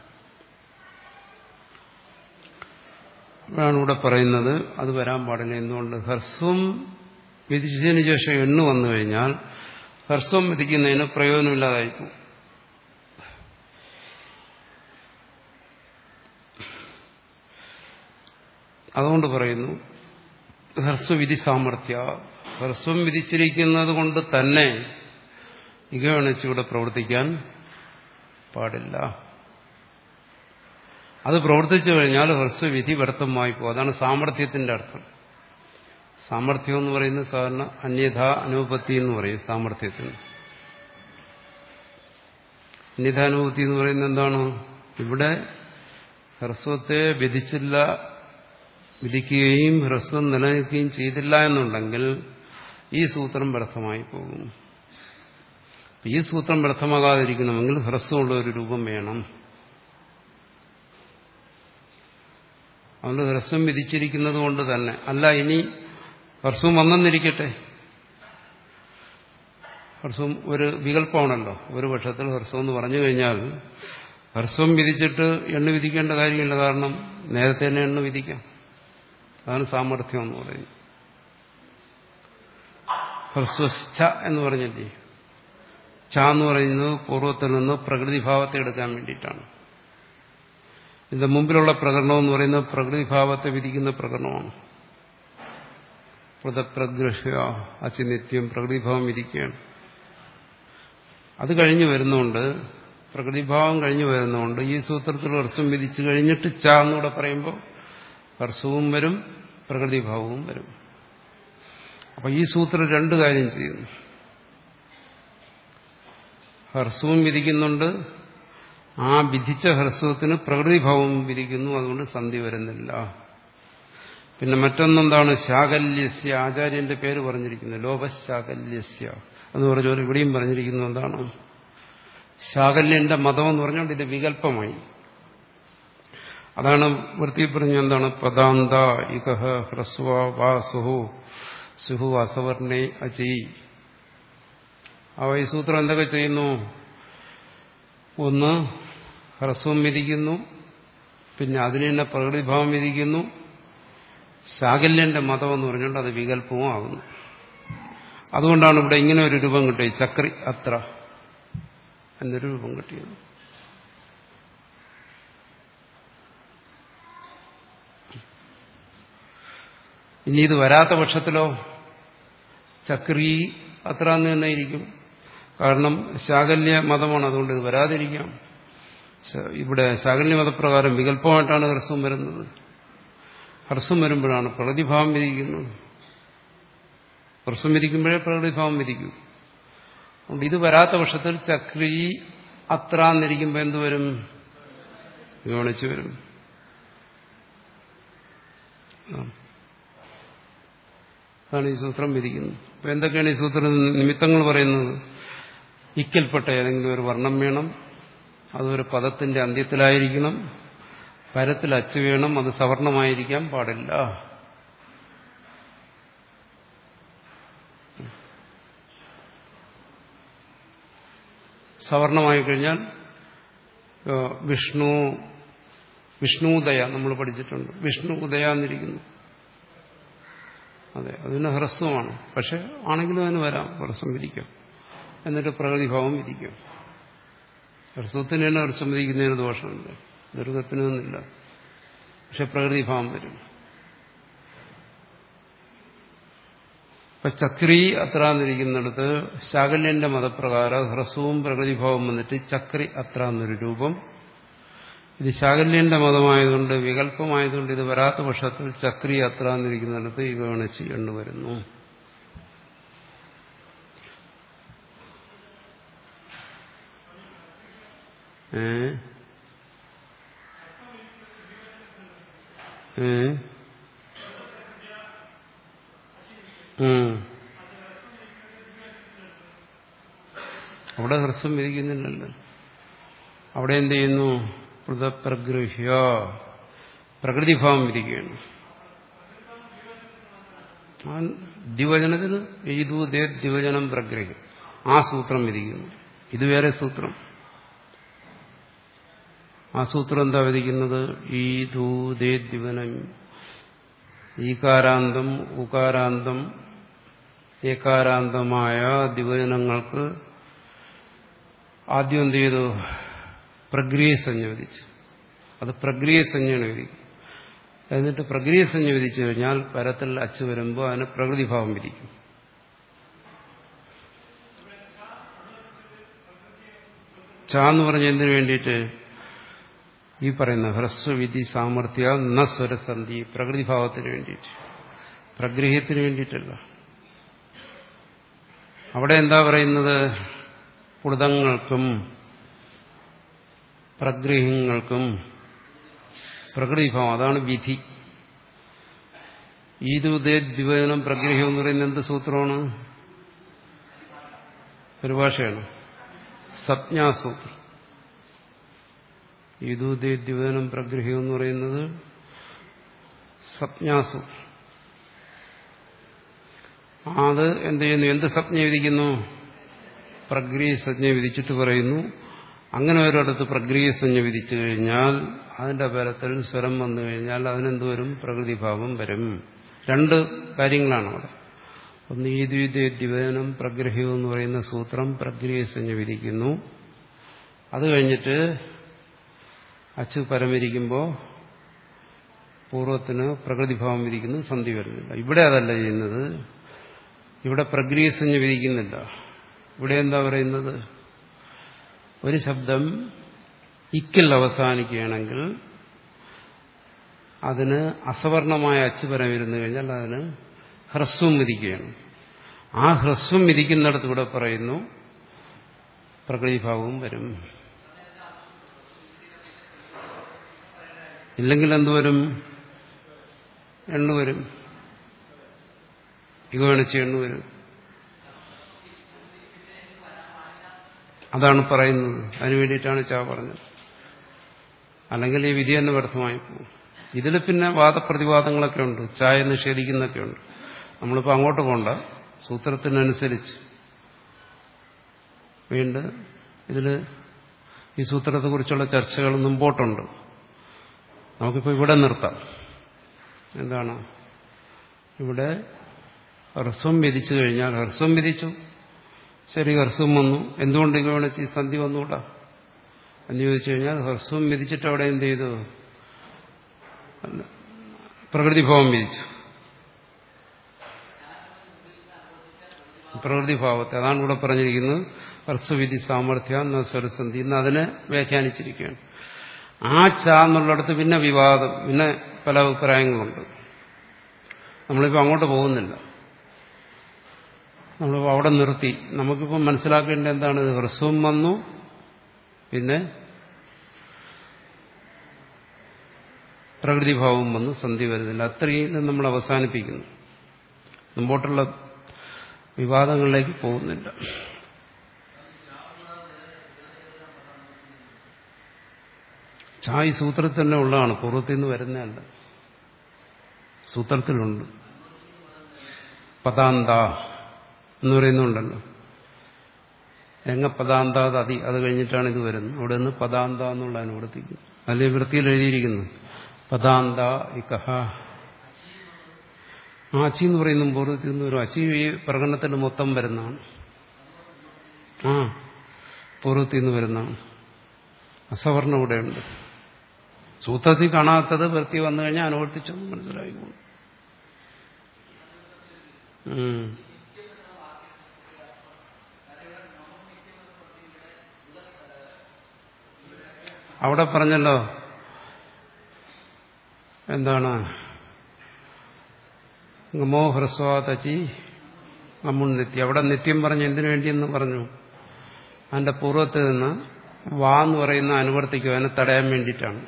അതാണ് ഇവിടെ പറയുന്നത് അത് വരാൻ പാടില്ല എന്തുകൊണ്ട് ഹ്രസ്വം വിധിച്ചതിന് ശേഷം എണ്ണു വന്നു കഴിഞ്ഞാൽ ഹ്രസ്വം വിധിക്കുന്നതിന് പ്രയോജനമില്ലാതായിപ്പോവും അതുകൊണ്ട് പറയുന്നു ഹ്രസ്വവിധി സാമർഥ്യ ഹ്രസ്വം വിധിച്ചിരിക്കുന്നത് കൊണ്ട് തന്നെ ഇകവണിച്ച് ഇവിടെ പ്രവർത്തിക്കാൻ പാടില്ല അത് പ്രവർത്തിച്ചു കഴിഞ്ഞാൽ ഹ്രസ്വവിധി വ്യർത്ഥമായി പോകും അതാണ് സാമർഥ്യത്തിന്റെ അർത്ഥം സാമർഥ്യം എന്ന് പറയുന്നത് സാധാരണ അന്യഥ അനുപത്തി എന്ന് പറയും സാമർഥ്യത്തിന് അന്യഥാനുഭൂതി എന്ന് പറയുന്നത് എന്താണ് ഇവിടെ ഹ്രസ്വത്തെ വിധിച്ചില്ല വിധിക്കുകയും ഹ്രസ്വം നിലനിൽക്കുകയും ചെയ്തില്ല എന്നുണ്ടെങ്കിൽ ഈ സൂത്രം വ്യർത്ഥമായി പോകും ഈ സൂത്രം വ്യർത്ഥമാകാതിരിക്കണമെങ്കിൽ ഹ്രസ്വമുള്ള ഒരു രൂപം വേണം അതുകൊണ്ട് ഹ്രസ്വം വിധിച്ചിരിക്കുന്നത് കൊണ്ട് തന്നെ അല്ല ഇനി ഹ്രസ്വം വന്നെന്നിരിക്കട്ടെ ഹ്രസ്വം ഒരു വികല്പമാണല്ലോ ഒരു പക്ഷത്തിൽ ഹ്രസ്വം എന്ന് പറഞ്ഞു കഴിഞ്ഞാൽ ഹ്രസ്വം വിധിച്ചിട്ട് എണ്ണ വിധിക്കേണ്ട കാര്യമില്ല കാരണം നേരത്തെ തന്നെ എണ്ണ വിധിക്കാം അതാണ് സാമർഥ്യം എന്ന് പറയുന്നത് ഹ്രസ്വസ്ഥ എന്ന് പറഞ്ഞില്ലേ ച എന്ന് പറയുന്നത് പൂർവ്വത്തിൽ നിന്ന് പ്രകൃതിഭാവത്തെ എടുക്കാൻ വേണ്ടിയിട്ടാണ് ഇതിന്റെ മുമ്പിലുള്ള പ്രകടനം എന്ന് പറയുന്നത് പ്രകൃതിഭാവത്തെ വിധിക്കുന്ന പ്രകടനമാണ് പ്രതപ്രഗ്രഹ്യ അചിനിത്യം പ്രകൃതിഭാവം വിധിക്കുകയാണ് അത് കഴിഞ്ഞു വരുന്നുണ്ട് പ്രകൃതിഭാവം കഴിഞ്ഞു വരുന്നുണ്ട് ഈ സൂത്രത്തിൽ ഹർസ്വം വിധിച്ചു കഴിഞ്ഞിട്ട് ച എന്നൂടെ പറയുമ്പോൾ ഹർസ്വവും വരും പ്രകൃതിഭാവവും വരും അപ്പൊ ഈ സൂത്രം രണ്ട് കാര്യം ചെയ്യുന്നു ഹർസ്വവും വിധിക്കുന്നുണ്ട് ആ വിധിച്ച ഹ്രസ്വത്തിന് പ്രകൃതിഭാവം വിധിക്കുന്നു അതുകൊണ്ട് സന്ധി വരുന്നില്ല പിന്നെ മറ്റൊന്നെന്താണ് ശാകല്യസ്യ ആചാര്യന്റെ പേര് പറഞ്ഞിരിക്കുന്നത് ലോപശാകല്യസ്യ എന്ന് പറഞ്ഞ ഇവിടെയും പറഞ്ഞിരിക്കുന്നത് എന്താണ് ശാകല്യന്റെ മതം എന്ന് പറഞ്ഞുകൊണ്ട് ഇത് വികല്പമായി അതാണ് വൃത്തി പറഞ്ഞ എന്താണ് പദാന്ത ഇകഹ ഹ്രസ്വ വാ സുഹു സുഹു അസവർണേ അചി അവ ഈ സൂത്രം എന്തൊക്കെ ചെയ്യുന്നു ഒന്ന് ഹ്രസ്വം വിധിക്കുന്നു പിന്നെ അതിന് തന്നെ പ്രകൃതിഭാവം വിധിക്കുന്നു ശാകല്യന്റെ മതം എന്ന് പറഞ്ഞുകൊണ്ട് അത് വികല്പവും ആകുന്നു അതുകൊണ്ടാണ് ഇവിടെ ഇങ്ങനെ ഒരു രൂപം കിട്ടിയത് ചക്രി അത്ര എന്നൊരു രൂപം കിട്ടിയത് ഇനി ഇത് വരാത്ത പക്ഷത്തിലോ ചക്രി അത്ര എന്ന് തന്നെ ഇരിക്കും കാരണം ശാകല്യ മതമാണ് അതുകൊണ്ട് ഇത് വരാതിരിക്കാം ഇവിടെ ശാകല്യ മതപ്രകാരം വികല്പമായിട്ടാണ് ഹ്രസ്വം വരുന്നത് ഹ്രസ്വം വരുമ്പോഴാണ് പ്രകൃതിഭാവം വിധിക്കുന്നത് ഹ്രസ്വം വിധിക്കുമ്പോഴേ പ്രകൃതിഭാവം വിധിക്കൂ അതുകൊണ്ട് ഇത് വരാത്ത പക്ഷത്തിൽ ചക്രി അത്ര എന്നിരിക്കുമ്പോൾ എന്തുവരും വിവണിച്ചു വരും അതാണ് ഈ സൂത്രം വിധിക്കുന്നത് അപ്പൊ എന്തൊക്കെയാണ് ഈ സൂത്രം നിമിത്തങ്ങൾ പറയുന്നത് ഇക്കൽപ്പെട്ട ഏതെങ്കിലും ഒരു വർണ്ണം വേണം അതൊരു പദത്തിന്റെ അന്ത്യത്തിലായിരിക്കണം പരത്തിൽ അച്ച് വേണം അത് സവർണമായിരിക്കാൻ പാടില്ല സവർണമായി കഴിഞ്ഞാൽ വിഷ്ണു വിഷ്ണുദയ നമ്മൾ പഠിച്ചിട്ടുണ്ട് വിഷ്ണു ഉദയ എന്നിരിക്കുന്നു അതെ അതിന് ഹ്രസ്വമാണ് പക്ഷെ ആണെങ്കിലും അതിന് വരാം ഹ്രസ്വം വിധിക്കാം എന്നിട്ട് പ്രകൃതിഭാവം വിധിക്കാം ഹ്രസ്വത്തിന് തന്നെ ഹ്രസ്വം വിധിക്കുന്നതിന് ദോഷമുണ്ട് ദുർഗത്തിനൊന്നുമില്ല പക്ഷെ പ്രകൃതിഭാവം വരും ഇപ്പൊ ചക്രി അത്ര എന്നിരിക്കുന്നിടത്ത് ശാകല്യന്റെ മതപ്രകാരം ഹ്രസ്വവും പ്രകൃതിഭാവം വന്നിട്ട് ചക്രി അത്ര എന്നൊരു രൂപം ഇത് ശാകല്യന്റെ മതമായതുകൊണ്ട് വികല്പമായതുകൊണ്ട് ഇത് വരാത്ത പക്ഷത്തിൽ ചക്രി അത്ര എന്നിരിക്കുന്നിടത്ത് ഈ ഗണിച്ച് എണ്ണു വരുന്നു ഏ ഏ അവിടെ ഹ്രസ്വം വിധിക്കുന്നില്ലല്ലോ അവിടെ എന്ത് ചെയ്യുന്നു പൃഥപ്രഗൃഹ്യ പ്രകൃതിഭാവം വിധിക്കുകയാണ് ദ്വിവചനത്തിന് എയ്തു ദേ ദ്വിവചനം പ്രഗ്രഹ്യം ആ സൂത്രം വിധിക്കുന്നു ഇത് വേറെ സൂത്രം ആ സൂത്രം എന്താ വിധിക്കുന്നത് ഈ ദൂതേ ദ്വിവനം ഈകാരാന്തം ഉകാരാന്തം ഏകാരാന്തമായ ദ്വിവചനങ്ങൾക്ക് ആദ്യം എന്ത് ചെയ്തു പ്രക്രിയ സംജ്ഞ വിധിച്ചു അത് പ്രക്രിയ സംജ്ഞയാണ് വിധിക്കും എന്നിട്ട് പ്രക്രിയസഞ്ജ വിധിച്ചു കഴിഞ്ഞാൽ പരത്തിൽ അച്ച് വരുമ്പോൾ അതിന് പ്രകൃതിഭാവം വിധിക്കും ച എന്ന് പറഞ്ഞ എന്തിനു വേണ്ടിയിട്ട് ഈ പറയുന്ന ഹ്രസ്വവിധി സാമർഥ്യ ന സ്വരസന്ധി പ്രകൃതിഭാവത്തിന് വേണ്ടിയിട്ട് പ്രഗ്രഹ്യത്തിന് വേണ്ടിയിട്ടല്ല അവിടെ എന്താ പറയുന്നത് പുളിതങ്ങൾക്കും പ്രഗ്രഹങ്ങൾക്കും പ്രകൃതിഭാവം അതാണ് വിധി ഈദുദേ ദ്വിവചനം പ്രഗ്രഹം എന്ന് പറയുന്നത് എന്ത് സൂത്രമാണ് പരിഭാഷയാണ് സപ്ഞാസൂത്രം ഈദുദേ ദ്വിവചനം പ്രഗ്രഹം എന്ന് പറയുന്നത് സപ്ഞാസൂത്രം അത് എന്ത് ചെയ്യുന്നു എന്ത് സജ്ഞ വിധിക്കുന്നു പ്രക്രിയ സജ്ഞ വിധിച്ചിട്ട് പറയുന്നു അങ്ങനെ ഒരിടത്ത് പ്രക്രിയ സജ്ഞ വിധിച്ചു കഴിഞ്ഞാൽ അതിന്റെ പരത്തിൽ സ്വരം വന്നു കഴിഞ്ഞാൽ അതിനെന്ത് വരും പ്രകൃതിഭാവം വരും രണ്ട് കാര്യങ്ങളാണ് അവിടെ ഒന്ന് ഈ ദ്വിതീയദ്വിവേദനം പ്രഗ്രഹ്യം എന്ന് പറയുന്ന സൂത്രം പ്രക്രിയ സഞ്ജ വിധിക്കുന്നു അത് കഴിഞ്ഞിട്ട് അച്ചു പരമിരിക്കുമ്പോൾ പൂർവ്വത്തിന് പ്രകൃതിഭാവം വിധിക്കുന്നു സന്ധി വരുന്നില്ല ഇവിടെ അതല്ല ചെയ്യുന്നത് ഇവിടെ പ്രക്രിയ സഞ്ജ വിധിക്കുന്നില്ല ഇവിടെ എന്താ പറയുന്നത് ഒരു ശബ്ദം ഇക്കിൽ അവസാനിക്കുകയാണെങ്കിൽ അതിന് അസവർണമായ അച്ചുപരം ഇരുന്നു കഴിഞ്ഞാൽ അതിന് ഹ്രസ്വം വിധിക്കുകയാണ് ആ ഹ്രസ്വം വിധിക്കുന്നിടത്ത് ഇവിടെ പറയുന്നു പ്രകൃതിഭാവവും വരും ഇല്ലെങ്കിൽ എന്തുവരും എണ്ണുവരും ഇഗോണിച്ച് എണ്ണുവരും അതാണ് പറയുന്നത് അതിനു വേണ്ടിയിട്ടാണ് ചാ പറഞ്ഞത് അല്ലെങ്കിൽ ഈ വിധി തന്നെ വ്യർത്ഥമായി പോകും ഇതിൽ പിന്നെ വാദപ്രതിവാദങ്ങളൊക്കെ ഉണ്ട് ചായ നിഷേധിക്കുന്നൊക്കെ ഉണ്ട് നമ്മളിപ്പോൾ അങ്ങോട്ട് പോണ്ട സൂത്രത്തിനനുസരിച്ച് വീണ്ടും ഇതിൽ ഈ സൂത്രത്തെക്കുറിച്ചുള്ള ചർച്ചകൾ മുമ്പോട്ടുണ്ട് നമുക്കിപ്പോൾ ഇവിടെ നിർത്താം എന്താണ് ഇവിടെ ഹ്രസ്വം വിധിച്ചു കഴിഞ്ഞാൽ ഹ്രസ്വം വിധിച്ചു ശരി ഹ്രസ്വം വന്നു എന്തുകൊണ്ട് ഇങ്ങനെ സന്ധി വന്നുകൂടാ എന്ന് ചോദിച്ചു കഴിഞ്ഞാൽ ഹ്രസ്വം വിധിച്ചിട്ട് അവിടെ എന്ത് ചെയ്തു പ്രകൃതിഭാവം വിധിച്ചു പ്രകൃതിഭാവത്തെ അതാണ് ഇവിടെ പറഞ്ഞിരിക്കുന്നത് ഹ്രസ്വവിധി സാമർഥ്യ എന്ന സ്വരസന്ധി ഇന്ന് അതിനെ വ്യാഖ്യാനിച്ചിരിക്കുകയാണ് ആ ച എന്നുള്ളിടത്ത് പിന്നെ വിവാദം പിന്നെ പല അഭിപ്രായങ്ങളുണ്ട് നമ്മളിപ്പോൾ അങ്ങോട്ട് പോകുന്നില്ല നമ്മളിപ്പോൾ അവിടെ നിർത്തി നമുക്കിപ്പോൾ മനസ്സിലാക്കേണ്ട എന്താണ് ഹ്രസ്വം വന്നു പിന്നെ പ്രകൃതിഭാവം വന്ന് സന്ധി വരുന്നില്ല അത്രയും നമ്മൾ അവസാനിപ്പിക്കുന്നു മുമ്പോട്ടുള്ള വിവാദങ്ങളിലേക്ക് പോകുന്നില്ല ചായ് സൂത്രത്തിൽ തന്നെ ഉള്ളതാണ് പൂർവ്വത്തിൽ നിന്ന് വരുന്നതല്ല സൂത്രത്തിലുണ്ട് പദാന്ത എന്ന് പറയുന്നുണ്ടല്ലോ രംഗപദാന്താത് അതി അത് കഴിഞ്ഞിട്ടാണ് ഇത് വരുന്നത് അവിടെ നിന്ന് പദാന്ത എന്നുള്ളതാണ് ഇവിടത്തേക്ക് അതിൽ വൃത്തിയിൽ എഴുതിയിരിക്കുന്നു പദാന്ത ഇക്കഹ ആച്ചി എന്ന് പറയുന്ന പൂർവ്വത്തിൽ നിന്ന് വരും അച്ചി ഈ പ്രകടനത്തിൽ മൊത്തം വരുന്നതാണ് ആ പൂർവ്വത്തിൽ നിന്ന് വരുന്നതാണ് അസവർണം ഇവിടെയുണ്ട് സൂത്രത്തിൽ കാണാത്തത് വൃത്തി വന്നു കഴിഞ്ഞാൽ അനുവർത്തിച്ചെന്ന് മനസ്സിലായിക്കോളും അവിടെ പറഞ്ഞല്ലോ എന്താണ് ഗമോ ഹ്രസ്വാതച്ചി ഗമുൺ നിത്യം അവിടെ നിത്യം പറഞ്ഞ് എന്തിനു വേണ്ടിയെന്ന് പറഞ്ഞു അതിന്റെ പൂർവ്വത്തിൽ നിന്ന് വാ എന്ന് പറയുന്ന അനുവർത്തിക്കും അതിനെ തടയാൻ വേണ്ടിയിട്ടാണ്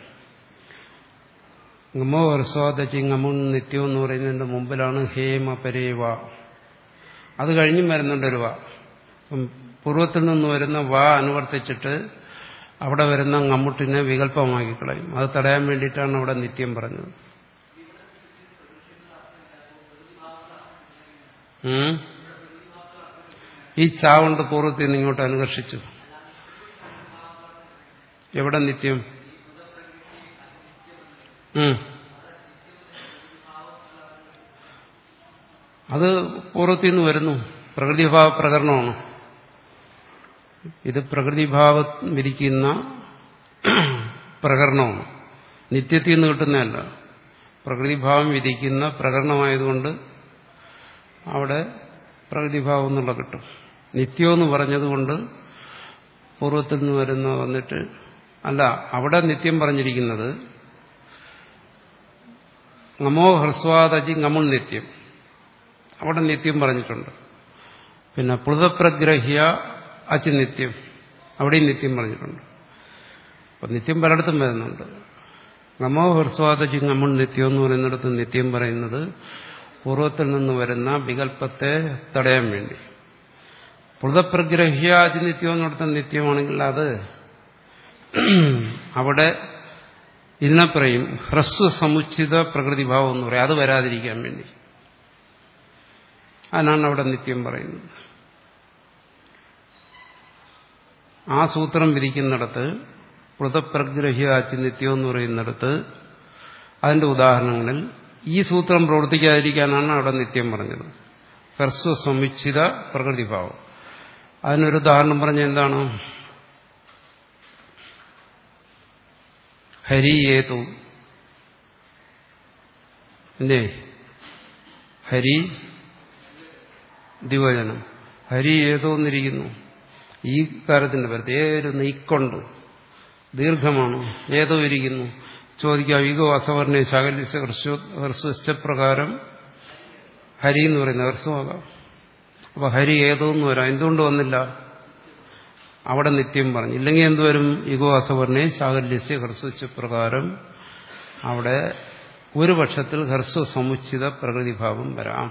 ഗമോ ഹ്രസ്വാതച്ചി ഗമുൺ നിത്യം എന്ന് പറയുന്നതിന്റെ മുമ്പിലാണ് ഹേമ പരേ വാ അത് കഴിഞ്ഞും വരുന്നുണ്ട് ഒരു വാ പൂർവ്വത്തിൽ നിന്ന് വരുന്ന വാ അനുവർത്തിച്ചിട്ട് അവിടെ വരുന്ന ngമ്മുട്ടിനെ വികല്പമാക്കി കളയും അത് തടയാൻ വേണ്ടിയിട്ടാണ് അവിടെ നിത്യം പറഞ്ഞത് ഈ ചാ കൊണ്ട് പൂർവ്വത്തിൽ നിന്ന് ഇങ്ങോട്ട് അനുകർഷിച്ചു എവിടെ നിത്യം അത് പൂർവ്വത്തിൽ നിന്ന് വരുന്നു പ്രകൃതിഭാവ പ്രകരണമാണ് ഇത് പ്രകൃതിഭാവം വിരിക്കുന്ന പ്രകരണമാണ് നിത്യത്തിൽ നിന്ന് കിട്ടുന്നതല്ല പ്രകൃതിഭാവം വിധിക്കുന്ന പ്രകരണമായതുകൊണ്ട് അവിടെ പ്രകൃതിഭാവം എന്നുള്ള കിട്ടും നിത്യമെന്ന് പറഞ്ഞതുകൊണ്ട് പൂർവ്വത്തിൽ നിന്ന് വരുന്ന വന്നിട്ട് അല്ല അവിടെ നിത്യം പറഞ്ഞിരിക്കുന്നത് ngമോ ഹ്രസ്വാദജി ngമുൾ നിത്യം അവിടെ നിത്യം പറഞ്ഞിട്ടുണ്ട് പിന്നെ പ്ലുതപ്രഗ്രഹ്യ അച്ച് നിത്യം അവിടെയും നിത്യം പറഞ്ഞിട്ടുണ്ട് അപ്പൊ നിത്യം പലയിടത്തും വരുന്നുണ്ട് ngമോ ഹ്രസ്വാദജി ngമുൾ നിത്യം എന്ന് പറയുന്നിടത്ത് നിത്യം പറയുന്നത് പൂർവ്വത്തിൽ നിന്ന് വരുന്ന വികല്പത്തെ തടയാൻ വേണ്ടി പ്ലുതപ്രഗ്രഹ്യ അച്ച് നിത്യം എന്നിടത്ത് നിത്യമാണെങ്കിൽ അത് അവിടെ ഇതിനെ പറയും ഹ്രസ്വ സമുച്ചിത പ്രകൃതിഭാവം എന്ന് പറയും അത് വരാതിരിക്കാൻ വേണ്ടി അതിനാണ് അവിടെ നിത്യം പറയുന്നത് ആ സൂത്രം വിധിക്കുന്നിടത്ത് പൃതപ്രഗ്രഹ്യാച്ചി നിത്യം എന്ന് പറയുന്നിടത്ത് അതിന്റെ ഉദാഹരണങ്ങളിൽ ഈ സൂത്രം പ്രവർത്തിക്കാതിരിക്കാനാണ് അവിടെ നിത്യം പറഞ്ഞത് ഹ്രസ്വ സമുച്ചിത പ്രകൃതിഭാവം അതിനൊരു ഉദാഹരണം പറഞ്ഞ എന്താണ് ഹരിയേതു അല്ലേ ഹരി ദിവചനം ഹരി ഏതോ എന്നിരിക്കുന്നു ഈ കാര്യത്തിന്റെ പേര് ഏരുന്ന് ഇക്കൊണ്ട് ദീർഘമാണ് ഏതോ ഇരിക്കുന്നു ചോദിക്കാം ഈഗോ അസവർണ ശകലിച്ച ഹർസ്വസ്ഥപ്രകാരം ഹരി എന്ന് പറയുന്നത് ഹർസ്വമാകാം അപ്പൊ ഹരി ഏതോ എന്ന് വരാം എന്തുകൊണ്ട് വന്നില്ല അവിടെ നിത്യം പറഞ്ഞു ഇല്ലെങ്കിൽ എന്തുവരും ഇഗോ അസവർണെ ശാകല്യസ്യ ഹർസ്വച്ച പ്രകാരം അവിടെ ഒരു പക്ഷത്തിൽ ഹർസ്വ സമുച്ചിത പ്രകൃതിഭാവം വരാം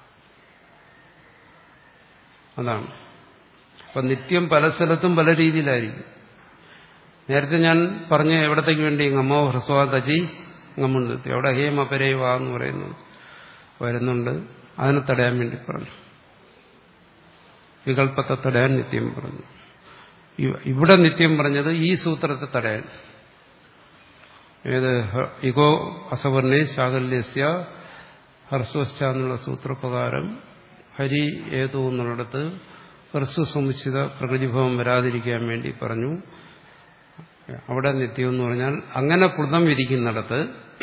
അതാണ് അപ്പൊ നിത്യം പല സ്ഥലത്തും പല രീതിയിലായിരിക്കും നേരത്തെ ഞാൻ പറഞ്ഞ എവിടത്തേക്ക് വേണ്ടി ngമോ ഹ്രസ്വാദജി ngമുൻ നിത്യം അവിടെ ഹേമ പരേവ എന്ന് പറയുന്നു വരുന്നുണ്ട് അതിനെ തടയാൻ വേണ്ടി പറഞ്ഞു വികല്പത്തെ തടയാൻ നിത്യം പറഞ്ഞു ഇവിടെ നിത്യം പറഞ്ഞത് ഈ സൂത്രത്തെ തടയാൻ ഏത് ഇഗോ അസവർണെ ശാകല്യസ്യ ഹർസ്വസ്ഥ എന്നുള്ള സൂത്രപ്രകാരം ഹരി ഏതോ എന്നുള്ളിടത്ത് ഹ്രസ്വ സമുച്ചിത പ്രകൃതിഭവം വരാതിരിക്കാൻ വേണ്ടി പറഞ്ഞു അവിടെ നിത്യം എന്ന് പറഞ്ഞാൽ അങ്ങനെ കൃതം വിരിക്കുന്നിടത്ത്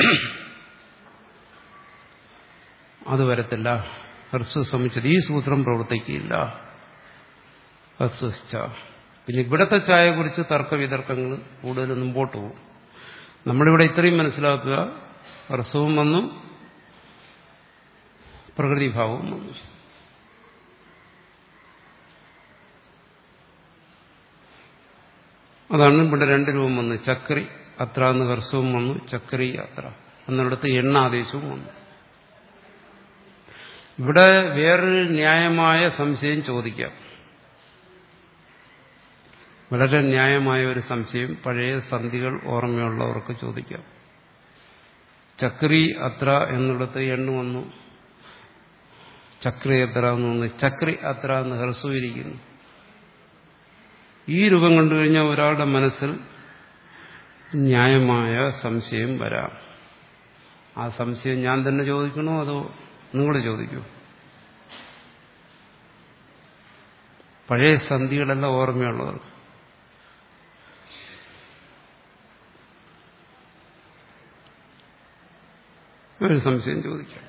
അത് വരത്തില്ല ഹ്രസ്വ സമുച്ചിത ഈ സൂത്രം പ്രവർത്തിക്കില്ല ഹ്രസ്വസ്ഥ പിന്നെ ഇവിടത്തെ ചായയെക്കുറിച്ച് തർക്കവിതർക്കങ്ങൾ കൂടുതൽ മുമ്പോട്ട് പോകും നമ്മളിവിടെ ഇത്രയും മനസ്സിലാക്കുക ഹ്രസ്വവും വന്നു പ്രകൃതിഭാവവും വന്നു അതാണ് ഇവിടെ രണ്ട് രൂപം വന്നു ചക്രി അത്ര എന്ന് ഹർസവും വന്നു ചക്രി അത്ര എന്നിടത്ത് എണ്ണ ആദേശവും വന്നു ഇവിടെ വേറൊരു ന്യായമായ സംശയം ചോദിക്കാം വളരെ ന്യായമായ ഒരു സംശയം പഴയ സന്ധികൾ ഓർമ്മയുള്ളവർക്ക് ചോദിക്കാം ചക്രി അത്ര എന്നിടത്ത് എണ്ണു വന്നു ചക്രി അത്ര എന്ന് വന്നു ചക്രി അത്ര എന്ന് ഹ്രസ്വയിരിക്കുന്നു ഈ രൂപം കണ്ടു കഴിഞ്ഞാൽ ഒരാളുടെ മനസ്സിൽ ന്യായമായ സംശയം വരാം ആ സംശയം ഞാൻ തന്നെ ചോദിക്കണോ അതോ നിങ്ങൾ ചോദിക്കൂ പഴയ സന്ധികളെല്ലാം ഓർമ്മയുള്ളവർ ഒരു സംശയം ചോദിക്കാം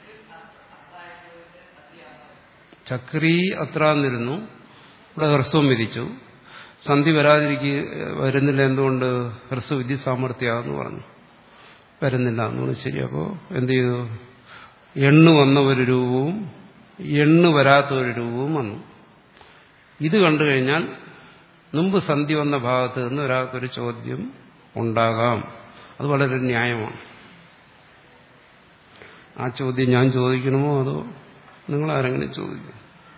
ചക്രി അത്ര എന്നിരുന്നു ഇവിടെ ഹ്രസ്വം വിധിച്ചു സന്ധി വരാതിരിക്കുക വരുന്നില്ല എന്തുകൊണ്ട് ഹ്രസ്വ വിധി സാമർഥ്യമാണെന്ന് പറഞ്ഞു വരുന്നില്ല എന്നുള്ളത് ശരി അപ്പോൾ എന്ത് ചെയ്തു എണ്ണു വന്ന ഒരു രൂപവും എണ്ണു വരാത്ത ഒരു രൂപവും വന്നു ഇത് കണ്ടു കഴിഞ്ഞാൽ മുമ്പ് സന്ധി വന്ന ഭാഗത്ത് നിന്ന് ഒരാൾക്കൊരു ചോദ്യം ഉണ്ടാകാം അത് വളരെ ന്യായമാണ് ആ ചോദ്യം ഞാൻ ചോദിക്കണമോ അതോ നിങ്ങൾ ആരെങ്കിലും ചോദിക്കും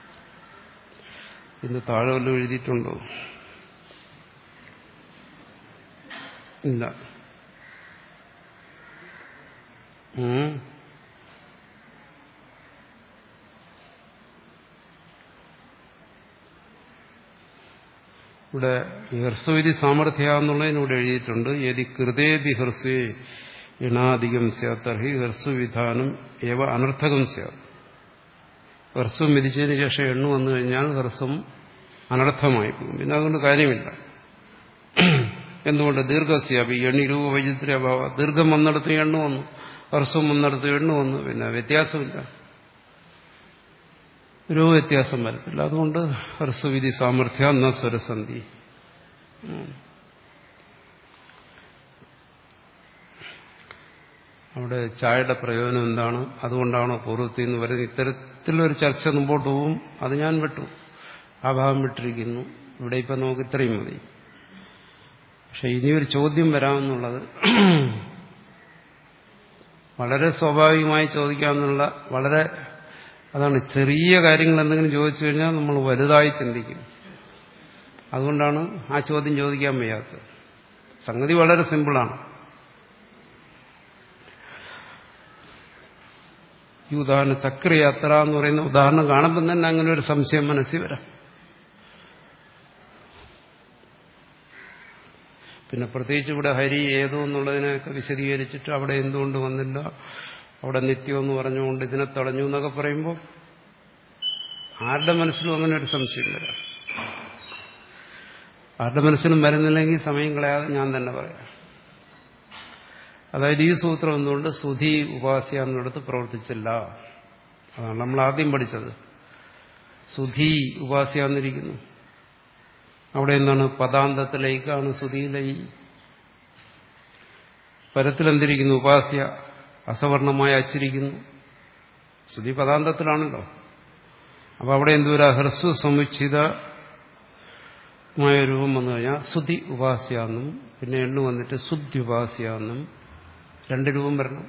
ഇന്ന് താഴെ വല്ലതും എഴുതിയിട്ടുണ്ടോ ഇല്ല ഉം. ഇവിടെ ഹ്രസ്വവിധി സാമർഥ്യ എന്നുള്ളതിനൂടെ എഴുതിയിട്ടുണ്ട് യതി കൃതേതി ഹ്രസ്വേ ഇണാധികം സ്യാത്തർഹി ഹ്രസ്വവിധാനം ഏവ അനർത്ഥകം സ്യാത് ഹ്രസ്വം വിധിച്ചതിന് ശേഷം എണ്ണു വന്നു കഴിഞ്ഞാൽ ഹ്രസ്വം അനർത്ഥമായി പോകും പിന്നെ അതുകൊണ്ട് കാര്യമില്ല എന്തുകൊണ്ട് ദീർഘസ്യാപി എണ്ണി രൂപ വൈചിത്ര്യ അഭാവ ദീർഘം വന്നിടത്ത് എണ്ണു വന്നു ഹർസ്വം വന്നിടത്ത് എണ്ണു വന്നു പിന്നെ വ്യത്യാസമില്ല ഒരു വ്യത്യാസം വരത്തില്ല അതുകൊണ്ട് ഹർസ്വവിധി സാമർഥ്യ എന്ന സ്വരസന്ധി അവിടെ ചായയുടെ പ്രയോജനം എന്താണ് അതുകൊണ്ടാണോ പൂർവ്വത്തിൽ എന്ന് പറയുന്നത് ഇത്തരത്തിലൊരു ചർച്ച മുമ്പോട്ട് പോവും അത് ഞാൻ വിട്ടു ആ ഭാഗം വിട്ടിരിക്കുന്നു ഇവിടെ ഇപ്പം നമുക്ക് ഇത്രയും മതി പക്ഷെ ഇനിയൊരു ചോദ്യം വരാമെന്നുള്ളത് വളരെ സ്വാഭാവികമായി ചോദിക്കാമെന്നുള്ള വളരെ അതാണ് ചെറിയ കാര്യങ്ങൾ എന്തെങ്കിലും ചോദിച്ചു കഴിഞ്ഞാൽ നമ്മൾ വലുതായി ചിന്തിക്കും അതുകൊണ്ടാണ് ആ ചോദ്യം ചോദിക്കാൻ വയ്യാത്തത് സംഗതി വളരെ സിമ്പിളാണ് ഈ ഉദാഹരണം ചക്രയാത്ര എന്ന് പറയുന്ന ഉദാഹരണം കാണുമ്പോൾ തന്നെ അങ്ങനെ ഒരു സംശയം മനസ്സിൽ വരാം പിന്നെ പ്രത്യേകിച്ച് ഇവിടെ ഹരി ഏതോ എന്നുള്ളതിനെയൊക്കെ വിശദീകരിച്ചിട്ട് അവിടെ എന്തുകൊണ്ട് വന്നില്ല അവിടെ നിത്യം എന്ന് പറഞ്ഞുകൊണ്ട് ഇതിനെ തടഞ്ഞു എന്നൊക്കെ പറയുമ്പോൾ ആരുടെ മനസ്സിലും അങ്ങനെ ഒരു സംശയം വരാം ആരുടെ മനസ്സിലും വരുന്നില്ലെങ്കിൽ സമയം കളയാതെ ഞാൻ തന്നെ പറയാം അതായത് ഈ സൂത്രം എന്തുകൊണ്ട് സുധി ഉപാസ്യ എന്നിടത്ത് പ്രവർത്തിച്ചില്ല അതാണ് നമ്മൾ ആദ്യം പഠിച്ചത് സുധി ഉപാസ്യ എന്നിരിക്കുന്നു അവിടെ എന്താണ് പദാന്തത്തിലേക്കാണ് സുധിയിലൈ പരത്തിലെന്തിരിക്കുന്നു ഉപാസ്യ അസവർണമായി അച്ചിരിക്കുന്നു സുധി പദാന്തത്തിലാണല്ലോ അപ്പൊ അവിടെ എന്തൊരു ഹ്രസ്വ സമുച്ചിതമായ രൂപം വന്നു കഴിഞ്ഞാൽ സുധി ഉപാസ്യ എന്നും പിന്നെ എണ്ണു വന്നിട്ട് ശുദ്ധി ഉപാസ്യ എന്നും രണ്ട് രൂപം വരണം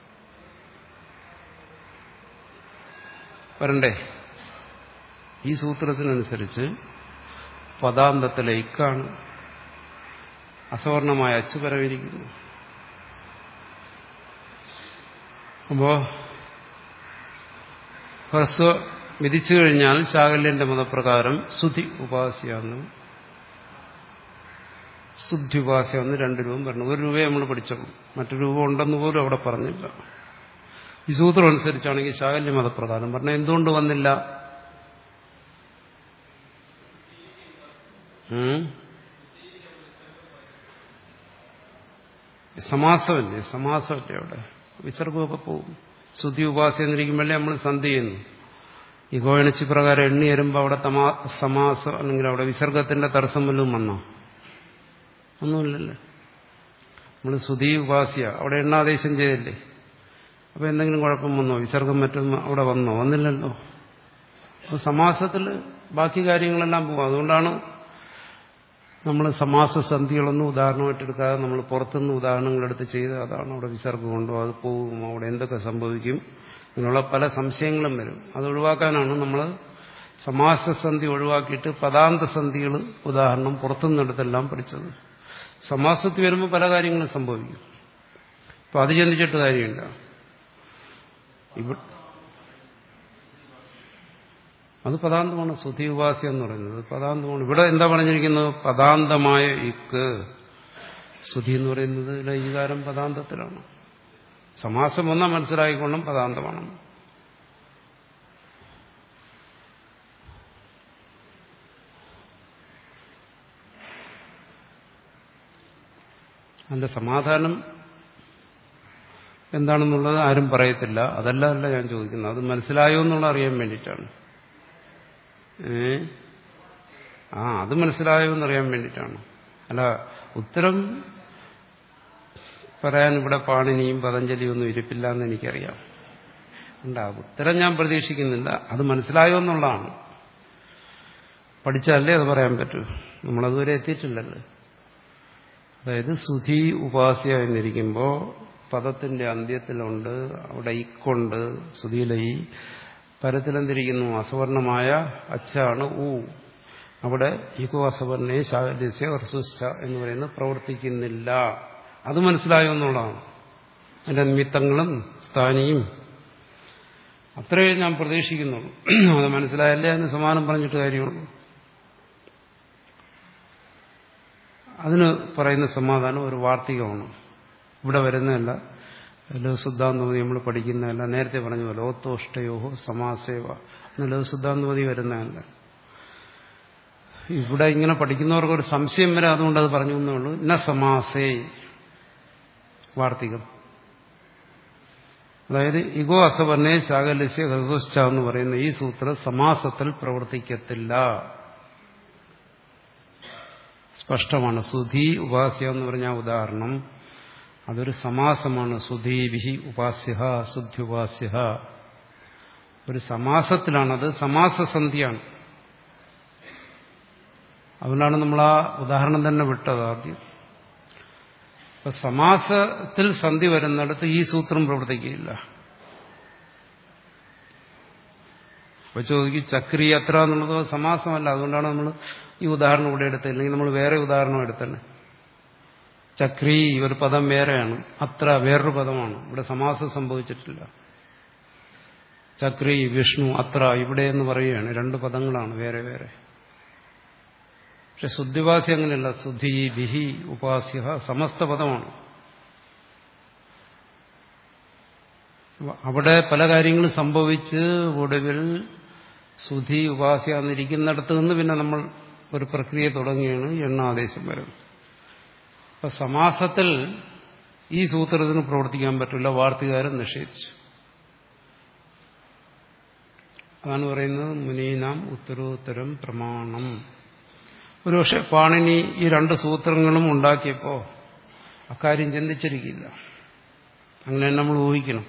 വരണ്ടേ ഈ സൂത്രത്തിനനുസരിച്ച് പദാന്തത്തിലേക്കാണ് അസവർണമായ അച്ചു പരവിരിക്കുന്നു അപ്പോ ഹ്രസ്വ വിധിച്ചു കഴിഞ്ഞാൽ ശാകല്യന്റെ മതപ്രകാരം സുധി ഉപാസ്യാന്നും ശുദ്ധി ഉപാസ്യ എന്ന് രണ്ട് രൂപം പറഞ്ഞു ഒരു രൂപയെ നമ്മൾ പഠിച്ചോളൂ മറ്റു രൂപം ഉണ്ടെന്ന് പോലും അവിടെ പറഞ്ഞില്ല ഈ സൂത്രം അനുസരിച്ചാണെങ്കിൽ ശാകല്യ മതപ്രകാരം പറഞ്ഞ എന്തുകൊണ്ട് വന്നില്ല സമാസമല്ലേ സമാസമല്ലേ അവിടെ വിസർഗമൊക്കെ പോകും ശുദ്ധി ഉപാസി എന്നിരിക്കുമ്പോഴേ നമ്മൾ സന്ധി ചെയ്യുന്നു ഈ ഗോയണിച്ച് പ്രകാരം എണ്ണി വരുമ്പോൾ അവിടെ തമാ സമാസം അല്ലെങ്കിൽ അവിടെ വിസർഗത്തിന്റെ തടസ്സം വല്ലതും വന്നോ ഒന്നുമില്ലല്ലോ നമ്മൾ ശ്രുതി ഉപാസ്യ അവിടെ എണ്ണാദേശം ചെയ്തില്ലേ അപ്പൊ എന്തെങ്കിലും കുഴപ്പം വന്നോ വിസർഗം മറ്റും അവിടെ വന്നോ വന്നില്ലല്ലോ അപ്പൊ സമാസത്തിൽ ബാക്കി കാര്യങ്ങളെല്ലാം പോകും അതുകൊണ്ടാണ് നമ്മൾ സമാസസന്ധികളൊന്നും ഉദാഹരണമായിട്ട് എടുക്കാതെ നമ്മൾ പുറത്തുനിന്ന് ഉദാഹരണങ്ങളെടുത്ത് ചെയ്ത് അതാണ് അവിടെ വിസർഗം കൊണ്ടോ അത് പോകും അവിടെ എന്തൊക്കെ സംഭവിക്കും ഇങ്ങനെയുള്ള പല സംശയങ്ങളും വരും അത് ഒഴിവാക്കാനാണ് നമ്മൾ സമാസസന്ധി ഒഴിവാക്കിയിട്ട് പദാന്തസന്ധികൾ ഉദാഹരണം പുറത്തുനിന്നെടുത്തെല്ലാം പഠിച്ചത് സമാസത്തിൽ വരുമ്പോൾ പല കാര്യങ്ങളും സംഭവിക്കും അപ്പൊ അത് ചിന്തിച്ചിട്ട് കാര്യമില്ല അത് പദാന്തമാണ് സുധി ഉപാസ്യ എന്ന് പറയുന്നത് പദാന്തമാണ് ഇവിടെ എന്താ പറഞ്ഞിരിക്കുന്നത് പദാന്തമായ ഇക്ക് സുധി എന്ന് പറയുന്നത് ലൈകാരം പദാന്തത്തിലാണ് സമാസം വന്നാൽ മനസ്സിലായിക്കൊള്ളും പദാന്തമാണ് അതിന്റെ സമാധാനം എന്താണെന്നുള്ളത് ആരും പറയത്തില്ല അതല്ല അല്ല ഞാൻ ചോദിക്കുന്നത് അത് മനസ്സിലായോ എന്നുള്ള അറിയാൻ വേണ്ടിയിട്ടാണ് ഏ ആ അത് മനസ്സിലായോ എന്നറിയാൻ വേണ്ടിയിട്ടാണ് അല്ല ഉത്തരം പറയാൻ ഇവിടെ പാണിനിയും പതഞ്ജലിയും ഒന്നും ഇരിപ്പില്ല എന്ന് എനിക്കറിയാം ഉണ്ട് ഉത്തരം ഞാൻ പ്രതീക്ഷിക്കുന്നില്ല അത് മനസ്സിലായോ എന്നുള്ളതാണ് പഠിച്ചാലേ അത് പറയാൻ പറ്റൂ നമ്മളതുവരെ എത്തിയിട്ടില്ലല്ലോ അതായത് സുധി ഉപാസ്യ എന്നിരിക്കുമ്പോൾ പദത്തിന്റെ അന്ത്യത്തിലുണ്ട് അവിടെ ഇക്കൊണ്ട് സുധിയിലെ ഈ പരത്തിലെന്തിരിക്കുന്നു അസവർണമായ അച്ചാണ് ഊ അവിടെ ഇക്കോ അസവർണയെ ശാകല്യസ്യ ഹർസുസ്ഥ എന്ന് പറയുന്നത് പ്രവർത്തിക്കുന്നില്ല അത് മനസ്സിലായോ എന്നുള്ളതാണ് അതിന്റെ നിമിത്തങ്ങളും സ്ഥാനിയും അത്രയേ ഞാൻ പ്രതീക്ഷിക്കുന്നുള്ളൂ അത് മനസ്സിലായല്ലേ അതിന് സമാനം പറഞ്ഞിട്ട് കാര്യമുള്ളൂ അതിന് പറയുന്ന സമാധാനം ഒരു വാർത്തികമാണ് ഇവിടെ വരുന്നതല്ല ലഘുസിദ്ധാന്തമതി നമ്മൾ പഠിക്കുന്നതല്ല നേരത്തെ പറഞ്ഞ പോലെ ഓത്തോഷ്ടയോഹോ സമാസേവ എന്ന് ലഘുസിദ്ധാന്തമതി വരുന്നതല്ല ഇവിടെ ഇങ്ങനെ പഠിക്കുന്നവർക്ക് ഒരു സംശയം വരെ അതുകൊണ്ട് അത് പറഞ്ഞു എന്നേ ഉള്ളൂ ന സമാസേ വാർത്തികം അതായത് ഇഗോ അസവർണേ ശാകലസ്യ ഹൃദോശ്ച എന്ന് പറയുന്ന ഈ സൂത്രം സമാസത്തിൽ പ്രവർത്തിക്കത്തില്ല സ്പഷ്ടമാണ് സുധി ഉപാസ്യ എന്ന് പറഞ്ഞ ഉദാഹരണം അതൊരു സമാസമാണ് സുധീഭി ഉപാസ്യ ശുദ്ധ്യുപാസ്യ ഒരു സമാസത്തിലാണത് സമാസസന്ധിയാണ് അതുകൊണ്ടാണ് നമ്മൾ ആ ഉദാഹരണം തന്നെ വിട്ടത് ആദ്യം അപ്പൊ സമാസത്തിൽ സന്ധി വരുന്നിടത്ത് ഈ സൂത്രം പ്രവർത്തിക്കുകയില്ല അപ്പൊ ചോദിക്കും ചക്രി അത്ര എന്നുള്ളത് സമാസമല്ല അതുകൊണ്ടാണ് നമ്മൾ ഈ ഉദാഹരണം ഇവിടെ എടുത്തത് അല്ലെങ്കിൽ നമ്മൾ വേറെ ഉദാഹരണം എടുത്തന്നെ ചക്രി ഒരു പദം വേറെയാണ് അത്ര വേറൊരു പദമാണ് ഇവിടെ സമാസം സംഭവിച്ചിട്ടില്ല ചക്രി വിഷ്ണു അത്ര ഇവിടെ എന്ന് പറയുകയാണ് രണ്ട് പദങ്ങളാണ് വേറെ വേറെ പക്ഷെ ശുദ്ധിവാസി അങ്ങനെയല്ല ശുദ്ധി ബിഹി ഉപാസ്യ സമസ്ത പദമാണ് അവിടെ പല കാര്യങ്ങളും സംഭവിച്ച് ഒടുവിൽ ശുദ്ധി ഉപാസ്യ എന്നിരിക്കുന്നിടത്ത് നിന്ന് പിന്നെ നമ്മൾ ഒരു പ്രക്രിയ തുടങ്ങിയാണ് എണ്ണാദേശം വരുന്നത് അപ്പൊ സമാസത്തിൽ ഈ സൂത്രത്തിന് പ്രവർത്തിക്കാൻ പറ്റില്ല വാർത്തകാരൻ നിഷേധിച്ചു അതാണ് പറയുന്നത് മുനീനാം ഉത്തരോത്തരം പ്രമാണം ഒരുപക്ഷെ പാണിനി ഈ രണ്ട് സൂത്രങ്ങളും ഉണ്ടാക്കിയപ്പോൾ അക്കാര്യം ചിന്തിച്ചിരിക്കില്ല അങ്ങനെ നമ്മൾ ഊഹിക്കണം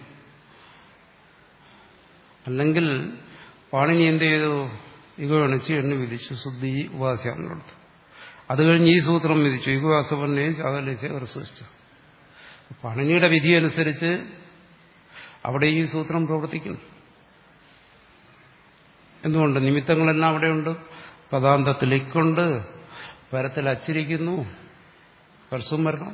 അല്ലെങ്കിൽ പാണിനി എന്ത് ചെയ്തു ഇഗോണിച്ച് എണ്ണി വിധിച്ചു ശുദ്ധി ഉപാസ്യാന്നുള്ളത് അത് കഴിഞ്ഞ് ഈ സൂത്രം വിധിച്ചു ഇഗുവാസവന്നെ ശാകലേശ ഹ്രസ്വസ്ഥ പാണിനിയുടെ വിധി അനുസരിച്ച് അവിടെ ഈ സൂത്രം പ്രവർത്തിക്കുന്നു എന്തുകൊണ്ട് നിമിത്തങ്ങളെല്ലാം അവിടെയുണ്ട് പദാന്തത്തിൽ ഇക്കുണ്ട് പരത്തിൽ അച്ചിരിക്കുന്നു പരസ്യം വരണം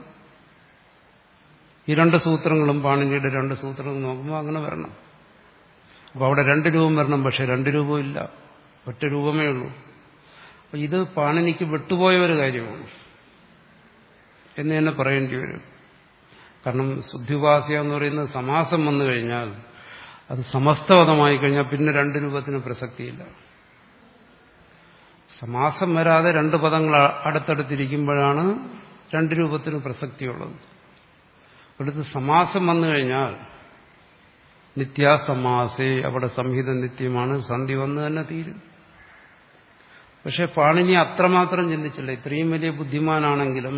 ഈ രണ്ട് സൂത്രങ്ങളും പാണിനിയുടെ രണ്ട് സൂത്രങ്ങളും നോക്കുമ്പോൾ അങ്ങനെ വരണം അപ്പോൾ അവിടെ രണ്ട് രൂപം വരണം പക്ഷെ രണ്ട് രൂപവും ഇല്ല ഒറ്റ രൂപമേ ഉള്ളൂ അപ്പൊ ഇത് പാണിനിക്ക് വിട്ടുപോയ ഒരു കാര്യമാണ് എന്ന് തന്നെ പറയേണ്ടി വരും കാരണം ശുദ്ധിവാസ്യ എന്ന് പറയുന്നത് സമാസം വന്നു കഴിഞ്ഞാൽ അത് സമസ്തപദമായി കഴിഞ്ഞാൽ പിന്നെ രണ്ട് രൂപത്തിന് പ്രസക്തിയില്ല സമാസം വരാതെ രണ്ട് പദങ്ങൾ അടുത്തടുത്തിരിക്കുമ്പോഴാണ് രണ്ട് രൂപത്തിന് പ്രസക്തിയുള്ളത് അടുത്ത് സമാസം വന്നു കഴിഞ്ഞാൽ നിത്യാസമാസേ അവിടെ സംഹിത നിത്യമാണ് സന്ധി വന്ന് തന്നെ തീരും പക്ഷെ പാണിനി അത്രമാത്രം ചിന്തിച്ചില്ല ഇത്രയും വലിയ ബുദ്ധിമാനാണെങ്കിലും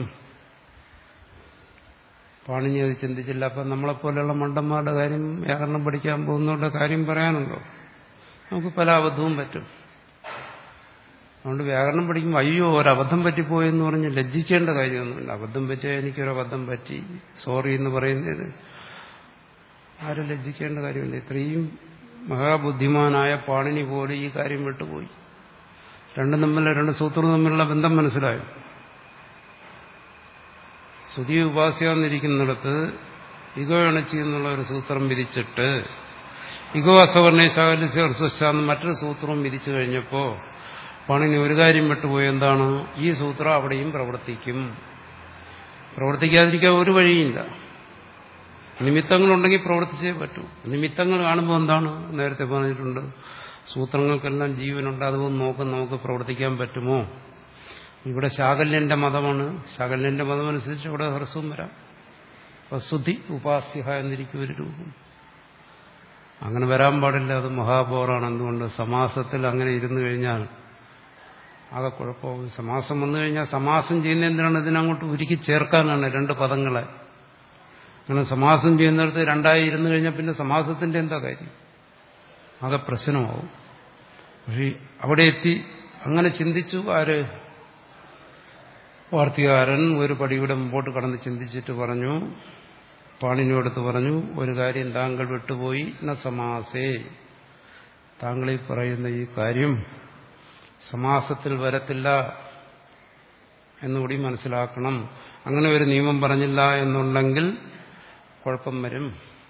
പാണിനി അത് ചിന്തിച്ചില്ല അപ്പം നമ്മളെപ്പോലെയുള്ള മണ്ടന്മാരുടെ കാര്യം വ്യാകരണം പഠിക്കാൻ പോകുന്നവരുടെ കാര്യം പറയാനുണ്ടോ നമുക്ക് പല അബദ്ധവും പറ്റും അതുകൊണ്ട് വ്യാകരണം പഠിക്കുമ്പോൾ അയ്യോ ഒരബദ്ധം പറ്റിപ്പോയെന്ന് പറഞ്ഞ് ലജ്ജിക്കേണ്ട കാര്യമൊന്നുമില്ല അബദ്ധം പറ്റിയാൽ എനിക്കൊരബദ്ധം പറ്റി സോറി എന്ന് പറയുന്നത് ആരും ലജ്ജിക്കേണ്ട കാര്യമില്ല ഇത്രയും മഹാബുദ്ധിമാനായ പാണിനി പോലെ ഈ കാര്യം വിട്ടുപോയി രണ്ടും തമ്മിലുള്ള രണ്ട് സൂത്രവും തമ്മിലുള്ള ബന്ധം മനസ്സിലായോ ശ്രുതി ഉപാസ്യ എന്നിരിക്കുന്നിടത്ത് ഇഗോ അണച്ചി എന്നുള്ള ഒരു സൂത്രം വിധിച്ചിട്ട് ഇഗോ അസവർണേശാലിസ്വസ്ഥാന്ന് മറ്റൊരു സൂത്രവും വിധിച്ചു കഴിഞ്ഞപ്പോൾ പണിനി ഒരു കാര്യം വിട്ടുപോയി എന്താണ് ഈ സൂത്രം അവിടെയും പ്രവർത്തിക്കും പ്രവർത്തിക്കാതിരിക്കാൻ ഒരു വഴിയില്ല നിമിത്തങ്ങളുണ്ടെങ്കിൽ പ്രവർത്തിച്ചേ പറ്റൂ നിമിത്തങ്ങൾ കാണുമ്പോൾ എന്താണ് നേരത്തെ പറഞ്ഞിട്ടുണ്ട് സൂത്രങ്ങൾക്കെല്ലാം ജീവനുണ്ട് അതുകൊണ്ട് നോക്ക് നമുക്ക് പ്രവർത്തിക്കാൻ പറ്റുമോ ഇവിടെ ശാകല്യന്റെ മതമാണ് ശാകല്യന്റെ മതം അനുസരിച്ച് ഇവിടെ ഹ്രസ്വം വരാം വസുധി ഉപാസ്യ എന്നിരിക്കും ഒരു രൂപം അങ്ങനെ വരാൻ പാടില്ല അത് മഹാപൗറാണ് എന്തുകൊണ്ട് സമാസത്തിൽ അങ്ങനെ ഇരുന്നു കഴിഞ്ഞാൽ ആകെ കുഴപ്പമാവും സമാസം വന്നു കഴിഞ്ഞാൽ സമാസം ചെയ്യുന്ന എന്തിനാണ് ഇതിനങ്ങോട്ട് ഉരുക്കി ചേർക്കാനാണ് രണ്ട് പദങ്ങളെ അങ്ങനെ സമാസം ചെയ്യുന്നിടത്ത് രണ്ടായി ഇരുന്നു കഴിഞ്ഞാൽ പിന്നെ സമാസത്തിന്റെ എന്താ കാര്യം ആകെ പ്രശ്നമാവും പക്ഷേ അവിടെ എത്തി അങ്ങനെ ചിന്തിച്ചു ആര് വാർത്തകാരൻ ഒരു പടിയുടെ മുമ്പോട്ട് കടന്ന് ചിന്തിച്ചിട്ട് പറഞ്ഞു പാണിനിയോടത്ത് പറഞ്ഞു ഒരു കാര്യം താങ്കൾ വിട്ടുപോയി ന സമാസേ താങ്കളീ പറയുന്ന ഈ കാര്യം സമാസത്തിൽ വരത്തില്ല എന്നുകൂടി മനസ്സിലാക്കണം അങ്ങനെ ഒരു നിയമം പറഞ്ഞില്ല എന്നുണ്ടെങ്കിൽ കുഴപ്പം വരും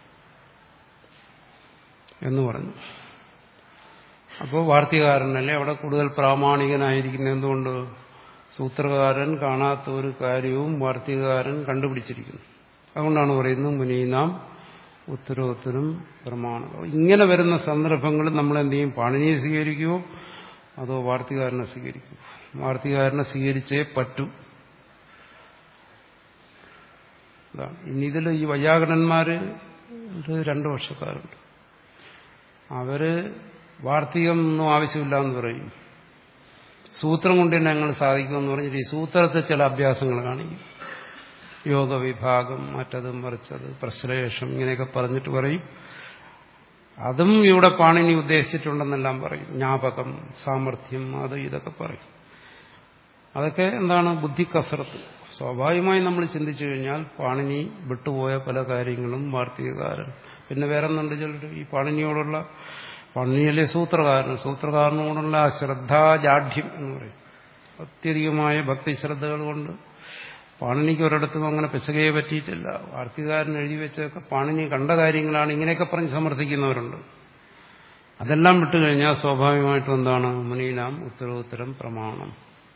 എന്ന് പറഞ്ഞു അപ്പോൾ വാർത്തകാരനല്ലേ അവിടെ കൂടുതൽ പ്രാമാണികനായിരിക്കുന്ന എന്തുകൊണ്ട് സൂത്രകാരൻ കാണാത്ത ഒരു കാര്യവും വാർത്തകാരൻ കണ്ടുപിടിച്ചിരിക്കുന്നു അതുകൊണ്ടാണ് പറയുന്നത് മുനീനാം ഉത്തരോത്തരം പ്രമാണം ഇങ്ങനെ വരുന്ന സന്ദർഭങ്ങളിൽ നമ്മൾ എന്ത് ചെയ്യും പാണിനിയെ സ്വീകരിക്കുമോ അതോ വാർത്തകാരനെ സ്വീകരിക്കുമോ വാർത്തകാരനെ സ്വീകരിച്ചേ പറ്റൂ ഇനി ഇതിൽ ഈ വൈയാകരണന്മാര് ഒരു രണ്ട് വർഷക്കാരുണ്ട് അവര് വാർത്തികം ഒന്നും ആവശ്യമില്ല എന്ന് പറയും സൂത്രം കൊണ്ട് തന്നെ ഞങ്ങൾ സാധിക്കുമെന്ന് പറഞ്ഞിട്ട് ഈ സൂത്രത്തിൽ ചില അഭ്യാസങ്ങൾ കാണിക്കും യോഗ വിഭാഗം മറ്റത് മറിച്ചത് പ്രശ്ലേഷം ഇങ്ങനെയൊക്കെ പറഞ്ഞിട്ട് പറയും അതും ഇവിടെ പാണിനി ഉദ്ദേശിച്ചിട്ടുണ്ടെന്നെല്ലാം പറയും ജ്ഞാപകം സാമർഥ്യം അത് ഇതൊക്കെ പറയും അതൊക്കെ എന്താണ് ബുദ്ധി കസറത്ത് സ്വാഭാവികമായി നമ്മൾ ചിന്തിച്ചു കഴിഞ്ഞാൽ പാണിനി വിട്ടുപോയ പല കാര്യങ്ങളും വാർത്തകകാരൻ പിന്നെ വേറെ ഒന്നുണ്ട് ചിലർ ഈ പാണിനിയോടുള്ള പാണിനിയല്ലേ സൂത്രകാരൻ സൂത്രകാരനോടുള്ള ആ ശ്രദ്ധാജാഠ്യം എന്ന് പറയും അത്യധികമായ ഭക്തിശ്രദ്ധകൾ കൊണ്ട് പാണിനിക്ക് ഒരിടത്തും അങ്ങനെ പിശകയെ പറ്റിയിട്ടില്ല വാർത്തകാരൻ എഴുതി വെച്ചൊക്കെ പാണിനി കണ്ട കാര്യങ്ങളാണ് ഇങ്ങനെയൊക്കെ പറഞ്ഞ് സമർത്ഥിക്കുന്നവരുണ്ട് അതെല്ലാം വിട്ടുകഴിഞ്ഞാൽ സ്വാഭാവികമായിട്ടും എന്താണ് മുനീനാം ഉത്തരോത്തരം പ്രമാണം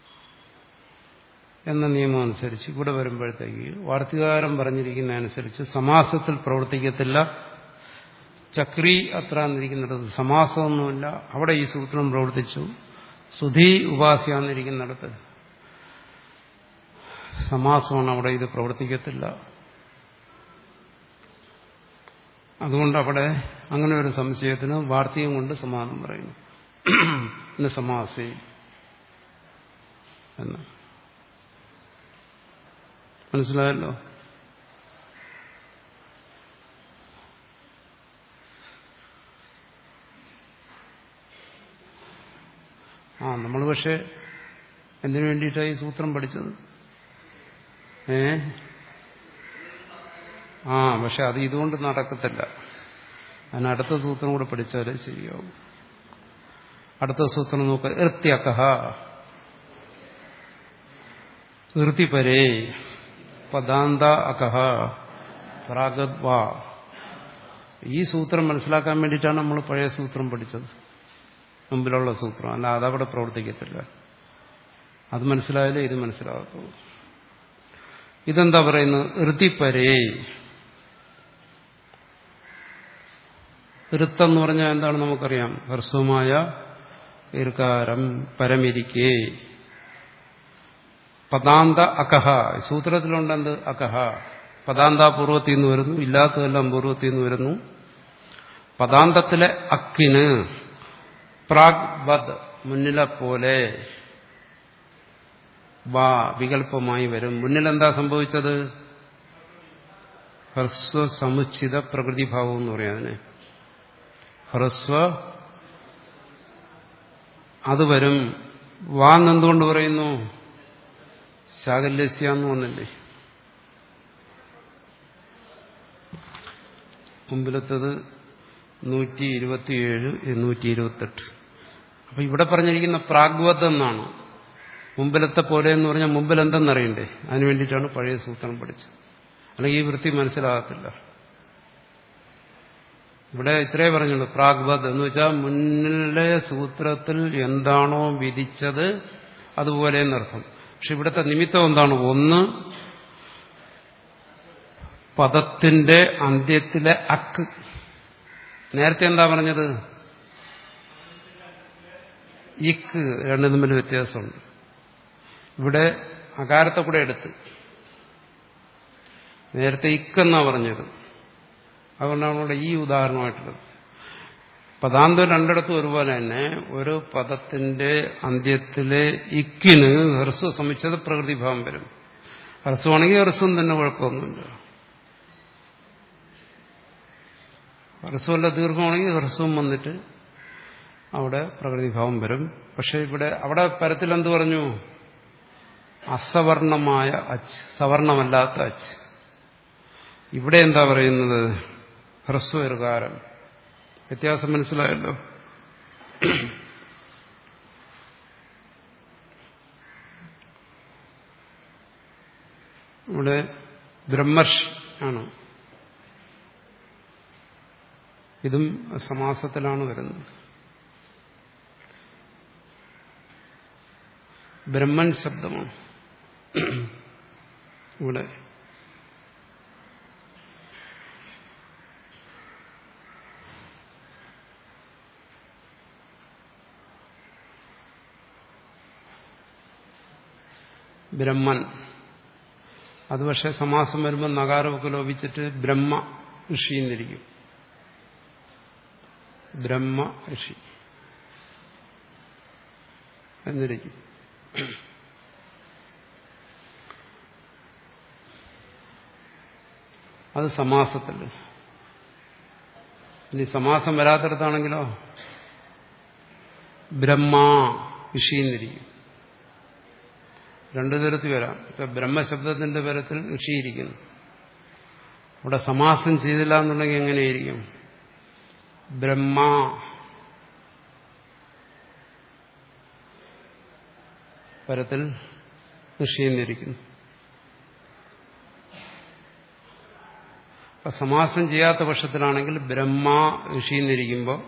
എന്ന നിയമം അനുസരിച്ച് ഇവിടെ വരുമ്പോഴത്തേക്ക് വാർത്തകാരൻ പറഞ്ഞിരിക്കുന്ന അനുസരിച്ച് സമാസത്തിൽ പ്രവർത്തിക്കത്തില്ല ചക്രി അത്ര എന്നിരിക്കുന്നിടത്ത് സമാസമൊന്നുമില്ല അവിടെ ഈ സൂത്രം പ്രവർത്തിച്ചു സുധി ഉപാസ്യാന്നിരിക്കുന്നിടത്ത് സമാസമാണ് അവിടെ ഇത് പ്രവർത്തിക്കത്തില്ല അതുകൊണ്ട് അവിടെ അങ്ങനെ ഒരു സംശയത്തിന് വാർത്തകം കൊണ്ട് സമാനം പറയുന്നു പിന്നെ സമാസി എന്ന് മനസ്സിലായല്ലോ ആ നമ്മൾ പക്ഷെ എന്തിനു വേണ്ടിയിട്ടാണ് ഈ സൂത്രം പഠിച്ചത് ഏ ആ പക്ഷെ അത് ഇതുകൊണ്ട് നടക്കത്തില്ല അതിന് അടുത്ത സൂത്രം കൂടെ പഠിച്ചാലേ ശരിയാവും അടുത്ത സൂത്രം നോക്ക് ഇർത്യക്കഹ ഇർത്തിപരേ പദാന്ത അകഹ പ്രാഗദ്വ ഈ സൂത്രം മനസ്സിലാക്കാൻ വേണ്ടിയിട്ടാണ് നമ്മൾ പഴയ സൂത്രം പഠിച്ചത് മുമ്പിലുള്ള സൂത്രം അല്ല അതവിടെ പ്രവർത്തിക്കത്തില്ല അത് മനസ്സിലായാലേ ഇത് മനസ്സിലാകത്തുള്ളൂ ഇതെന്താ പറയുന്നത് ഋതിപ്പരേ ഋത്തെന്ന് പറഞ്ഞാൽ എന്താണ് നമുക്കറിയാം ഹ്രസ്വമായ ഇർക്കാരം പരമിരിക്കേ പദാന്ത അകഹ സൂത്രത്തിലുണ്ട് എന്ത് അകഹ പദാന്ത പൂർവ്വത്തിൽ നിന്ന് വരുന്നു ഇല്ലാത്തതെല്ലാം പൂർവ്വത്തിൽ നിന്ന് വരുന്നു പദാന്തത്തിലെ അക്കിന് പ്രാഗ് വദ് മുന്നിലെ പോലെ വാ വികല്പമായി വരും മുന്നിൽ എന്താ സംഭവിച്ചത് ഹ്രസ്വ സമുച്ചിത പ്രകൃതിഭാവം എന്ന് പറയാം അതിനെ ഹ്രസ്വ അത് വരും വാന്നെന്തുകൊണ്ട് പറയുന്നു ശാകല്യസ്യ എന്ന് വന്നില്ലേ മുമ്പിലത്തത് നൂറ്റി ഇരുപത്തിയേഴ് നൂറ്റി ഇരുപത്തെട്ട് അപ്പൊ ഇവിടെ പറഞ്ഞിരിക്കുന്ന പ്രാഗ്വത് എന്നാണ് മുമ്പിലത്തെ പോലെ എന്ന് പറഞ്ഞാൽ മുമ്പിൽ എന്തെന്നറിയണ്ടേ അതിനു വേണ്ടിയിട്ടാണ് പഴയ സൂത്രം പഠിച്ചത് അല്ലെങ്കിൽ ഈ വൃത്തി മനസ്സിലാകത്തില്ല ഇവിടെ ഇത്രേ പറഞ്ഞുള്ളൂ പ്രാഗ്വത് എന്ന് വെച്ചാൽ മുന്നിലെ സൂത്രത്തിൽ എന്താണോ വിധിച്ചത് അതുപോലെ എന്നർത്ഥം പക്ഷെ ഇവിടുത്തെ നിമിത്തം എന്താണ് ഒന്ന് പദത്തിന്റെ അന്ത്യത്തിലെ അക്ക് നേരത്തെ എന്താ പറഞ്ഞത് ഇക്ക് രണ്ടു തമ്മിൽ വ്യത്യാസമുണ്ട് ഇവിടെ അകാരത്തെ കൂടെ എടുത്ത് നേരത്തെ ഇക്കെന്നാ പറഞ്ഞത് അതുകൊണ്ടാണ് ഇവിടെ ഈ ഉദാഹരണമായിട്ടുള്ളത് പദാന്തം രണ്ടിടത്തും ഒരുപോലെ തന്നെ ഒരു പദത്തിന്റെ അന്ത്യത്തിലെ ഇക്കിന് ഹ്രസ്വ സമുച്ചത പ്രകൃതിഭാവം വരും ഹ്രസ്വമാണെങ്കിൽ ഹ്രസ്വം തന്നെ കുഴപ്പമൊന്നുമില്ല ഹ്രസ്വമല്ല ദീർഘമാണെങ്കിൽ ഹ്രസ്വം വന്നിട്ട് അവിടെ പ്രകൃതിഭാവം വരും പക്ഷെ ഇവിടെ അവിടെ പരത്തിൽ എന്ത് പറഞ്ഞു അസവർണമായ അച്ച് സവർണമല്ലാത്ത അച്ച് ഇവിടെ എന്താ പറയുന്നത് ഹ്രസ്വകാരം വ്യത്യാസം മനസ്സിലായല്ലോ ഇവിടെ ബ്രഹ്മർഷി ആണ് ഇതും സമാസത്തിലാണ് വരുന്നത് ബ്രഹ്മൻ ശബ്ദമാണ് ഇവിടെ ബ്രഹ്മൻ അത് പക്ഷെ സമാസം വരുമ്പോൾ നഗാരമൊക്കെ ലോപിച്ചിട്ട് ബ്രഹ്മ ഋഷി എന്നിരിക്കും ബ്രഹ്മ ഋഷി എന്നിരിക്കും അത് സമാസത്തിൽ ഇനി സമാസം വരാത്തിടത്താണെങ്കിലോ ബ്രഹ്മ ഋഷിന്നിരിക്കും രണ്ടു തരത്തിൽ വരാം ഇപ്പൊ ബ്രഹ്മശബ്ദത്തിന്റെ പരത്തിൽ ഋഷിയിരിക്കുന്നു അവിടെ സമാസം ചെയ്തില്ല എന്നുണ്ടെങ്കിൽ എങ്ങനെയിരിക്കും ബ്രഹ്മ പരത്തിൽ ഋഷിന്നിരിക്കുന്നു അപ്പൊ സമാസം ചെയ്യാത്ത പക്ഷത്തിലാണെങ്കിൽ ബ്രഹ്മ ഋഷിന്നിരിക്കുമ്പോൾ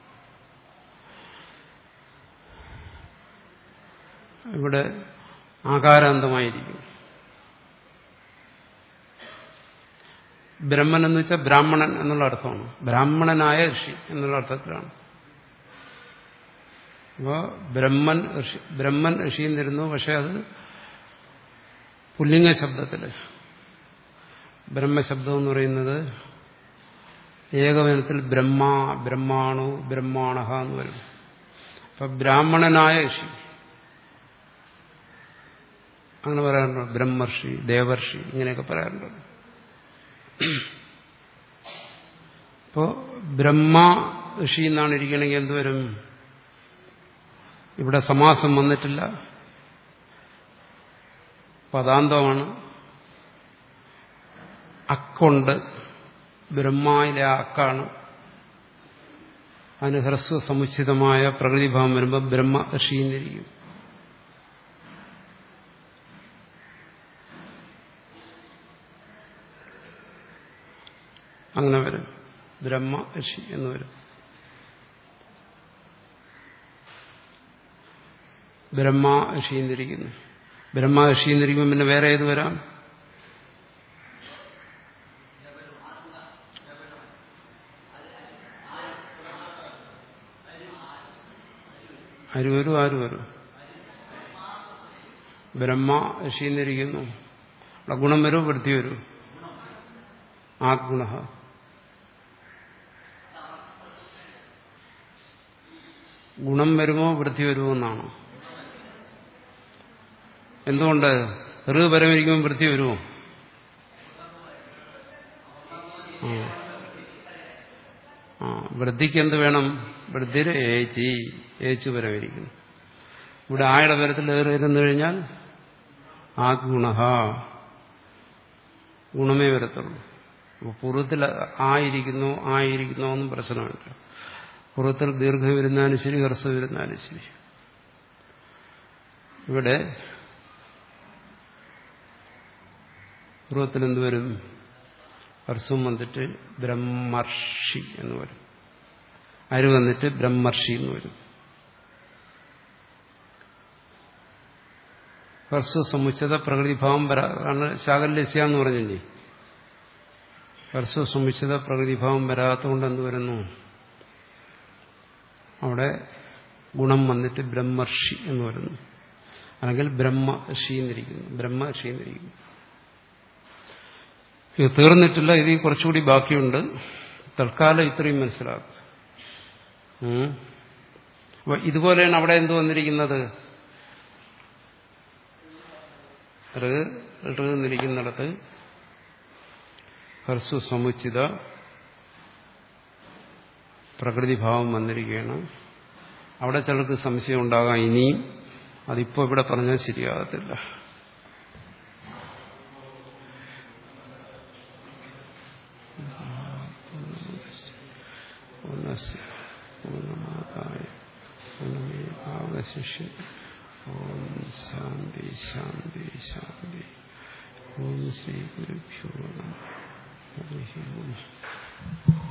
ഇവിടെ ആകാരാന്തമായിരിക്കും ബ്രഹ്മൻ എന്ന് വെച്ചാൽ ബ്രാഹ്മണൻ എന്നുള്ള അർത്ഥമാണ് ബ്രാഹ്മണനായ ഋഷി എന്നുള്ള അർത്ഥത്തിലാണ് അപ്പോൾ ബ്രഹ്മൻ ഋഷി ബ്രഹ്മൻ ഋഷിയും തരുന്നു പക്ഷെ അത് പുല്ലിംഗ ശബ്ദത്തിൽ ബ്രഹ്മശബ്ദം എന്ന് പറയുന്നത് ഏകവനത്തിൽ ബ്രഹ്മ ബ്രഹ്മാണു ബ്രഹ്മാണഹ എന്ന് വരും അപ്പൊ ബ്രാഹ്മണനായ ഋഷി അങ്ങനെ പറയാറുണ്ട് ബ്രഹ്മർഷി ദേവർഷി ഇങ്ങനെയൊക്കെ പറയാറുണ്ട് ഇപ്പോ ബ്രഹ്മ ഋഷി എന്നാണ് ഇരിക്കണമെങ്കിൽ എന്തുവരും ഇവിടെ സമാസം വന്നിട്ടില്ല പദാന്തമാണ് അക്കുണ്ട് ബ്രഹ്മയിലെ ആ അക്കാണ് അതിന് ഹ്രസ്വ സമുച്ചിതമായ പ്രകൃതിഭാവം വരുമ്പോൾ ബ്രഹ്മ ഋഷിന്നിരിക്കും അങ്ങനെ വരും ബ്രഹ്മ ഋഷി എന്ന് വരും ബ്രഹ്മ ഋഷി എന്നിരിക്കുന്നു ബ്രഹ്മ ഋഷി എന്നിരിക്കുമ്പോൾ പിന്നെ വേറെ ഏത് വരാം ആര് വരും ആര് വരും ബ്രഹ്മ ഋഷി എന്നിരിക്കുന്നു അവിടെ ഗുണം വരും വൃത്തി വരും ആത്ഗുണ ഗുണം വരുമോ വൃത്തി വരുമോ എന്നാണോ എന്തുകൊണ്ട് ഋ പരമിരിക്കുമ്പോൾ വൃത്തി വരുമോ ആ വൃദ്ധിക്ക് എന്ത് വേണം വൃദ്ധിര് ഏച്ചി ഏച്ചു പരമിരിക്കുന്നു ഇവിടെ ആയുടെ പരത്തിൽ ഏറിയിരുന്നു കഴിഞ്ഞാൽ ആത്ഗുണ ഗുണമേ വരത്തുള്ളൂ അപ്പോൾ പൂർവ്വത്തിൽ ആയിരിക്കുന്നു ആയിരിക്കുന്നു എന്നും പ്രശ്നമില്ല പൂർവ്വത്തിൽ ദീർഘം വരുന്നാലും ശരി ഹ്രസ്വം വരുന്നാലും ശരി ഇവിടെ പൂർവ്വത്തിൽ എന്തുവരും ഹർസ്വം വന്നിട്ട് ബ്രഹ്മർഷി എന്ന് വരും അരു വന്നിട്ട് ബ്രഹ്മർഷി എന്ന് വരും ഹർസ്വ സമുച്ചത പ്രകൃതിഭാവം വരാ ശാകല്യസ്യ എന്ന് പറഞ്ഞില്ലേ ഹർസ്വ സമുച്ചിത പ്രകൃതിഭാവം വരാത്തതുകൊണ്ട് എന്ത് വരുന്നു അവിടെ ഗുണം വന്നിട്ട് ബ്രഹ്മർഷി എന്ന് വരുന്നു അല്ലെങ്കിൽ ബ്രഹ്മഷി എന്നിരിക്കുന്നു ബ്രഹ്മഷി എന്നിരിക്കുന്നു ഇത് തീർന്നിട്ടില്ല ഇത് കുറച്ചുകൂടി ബാക്കിയുണ്ട് തൽക്കാലം ഇത്രയും മനസ്സിലാക്കുക അപ്പൊ ഇതുപോലെയാണ് അവിടെ എന്ത് വന്നിരിക്കുന്നത് എന്നിരിക്കുന്നിടത്ത് ഹർസു സമുച്ചിത പ്രകൃതിഭാവം വന്നിരിക്കുകയാണ് അവിടെ ചിലർക്ക് സംശയം ഉണ്ടാകാം ഇനിയും അതിപ്പോ ഇവിടെ പറഞ്ഞാൽ ശരിയാകത്തില്ല പൂർണ്ണമേവാവശിഷ്യ ഓം ശാന്തി ശാന്തി ശാന്തി ഓം ശ്രീ ഗുരുഭ്യോ നമ ഹരി ഓം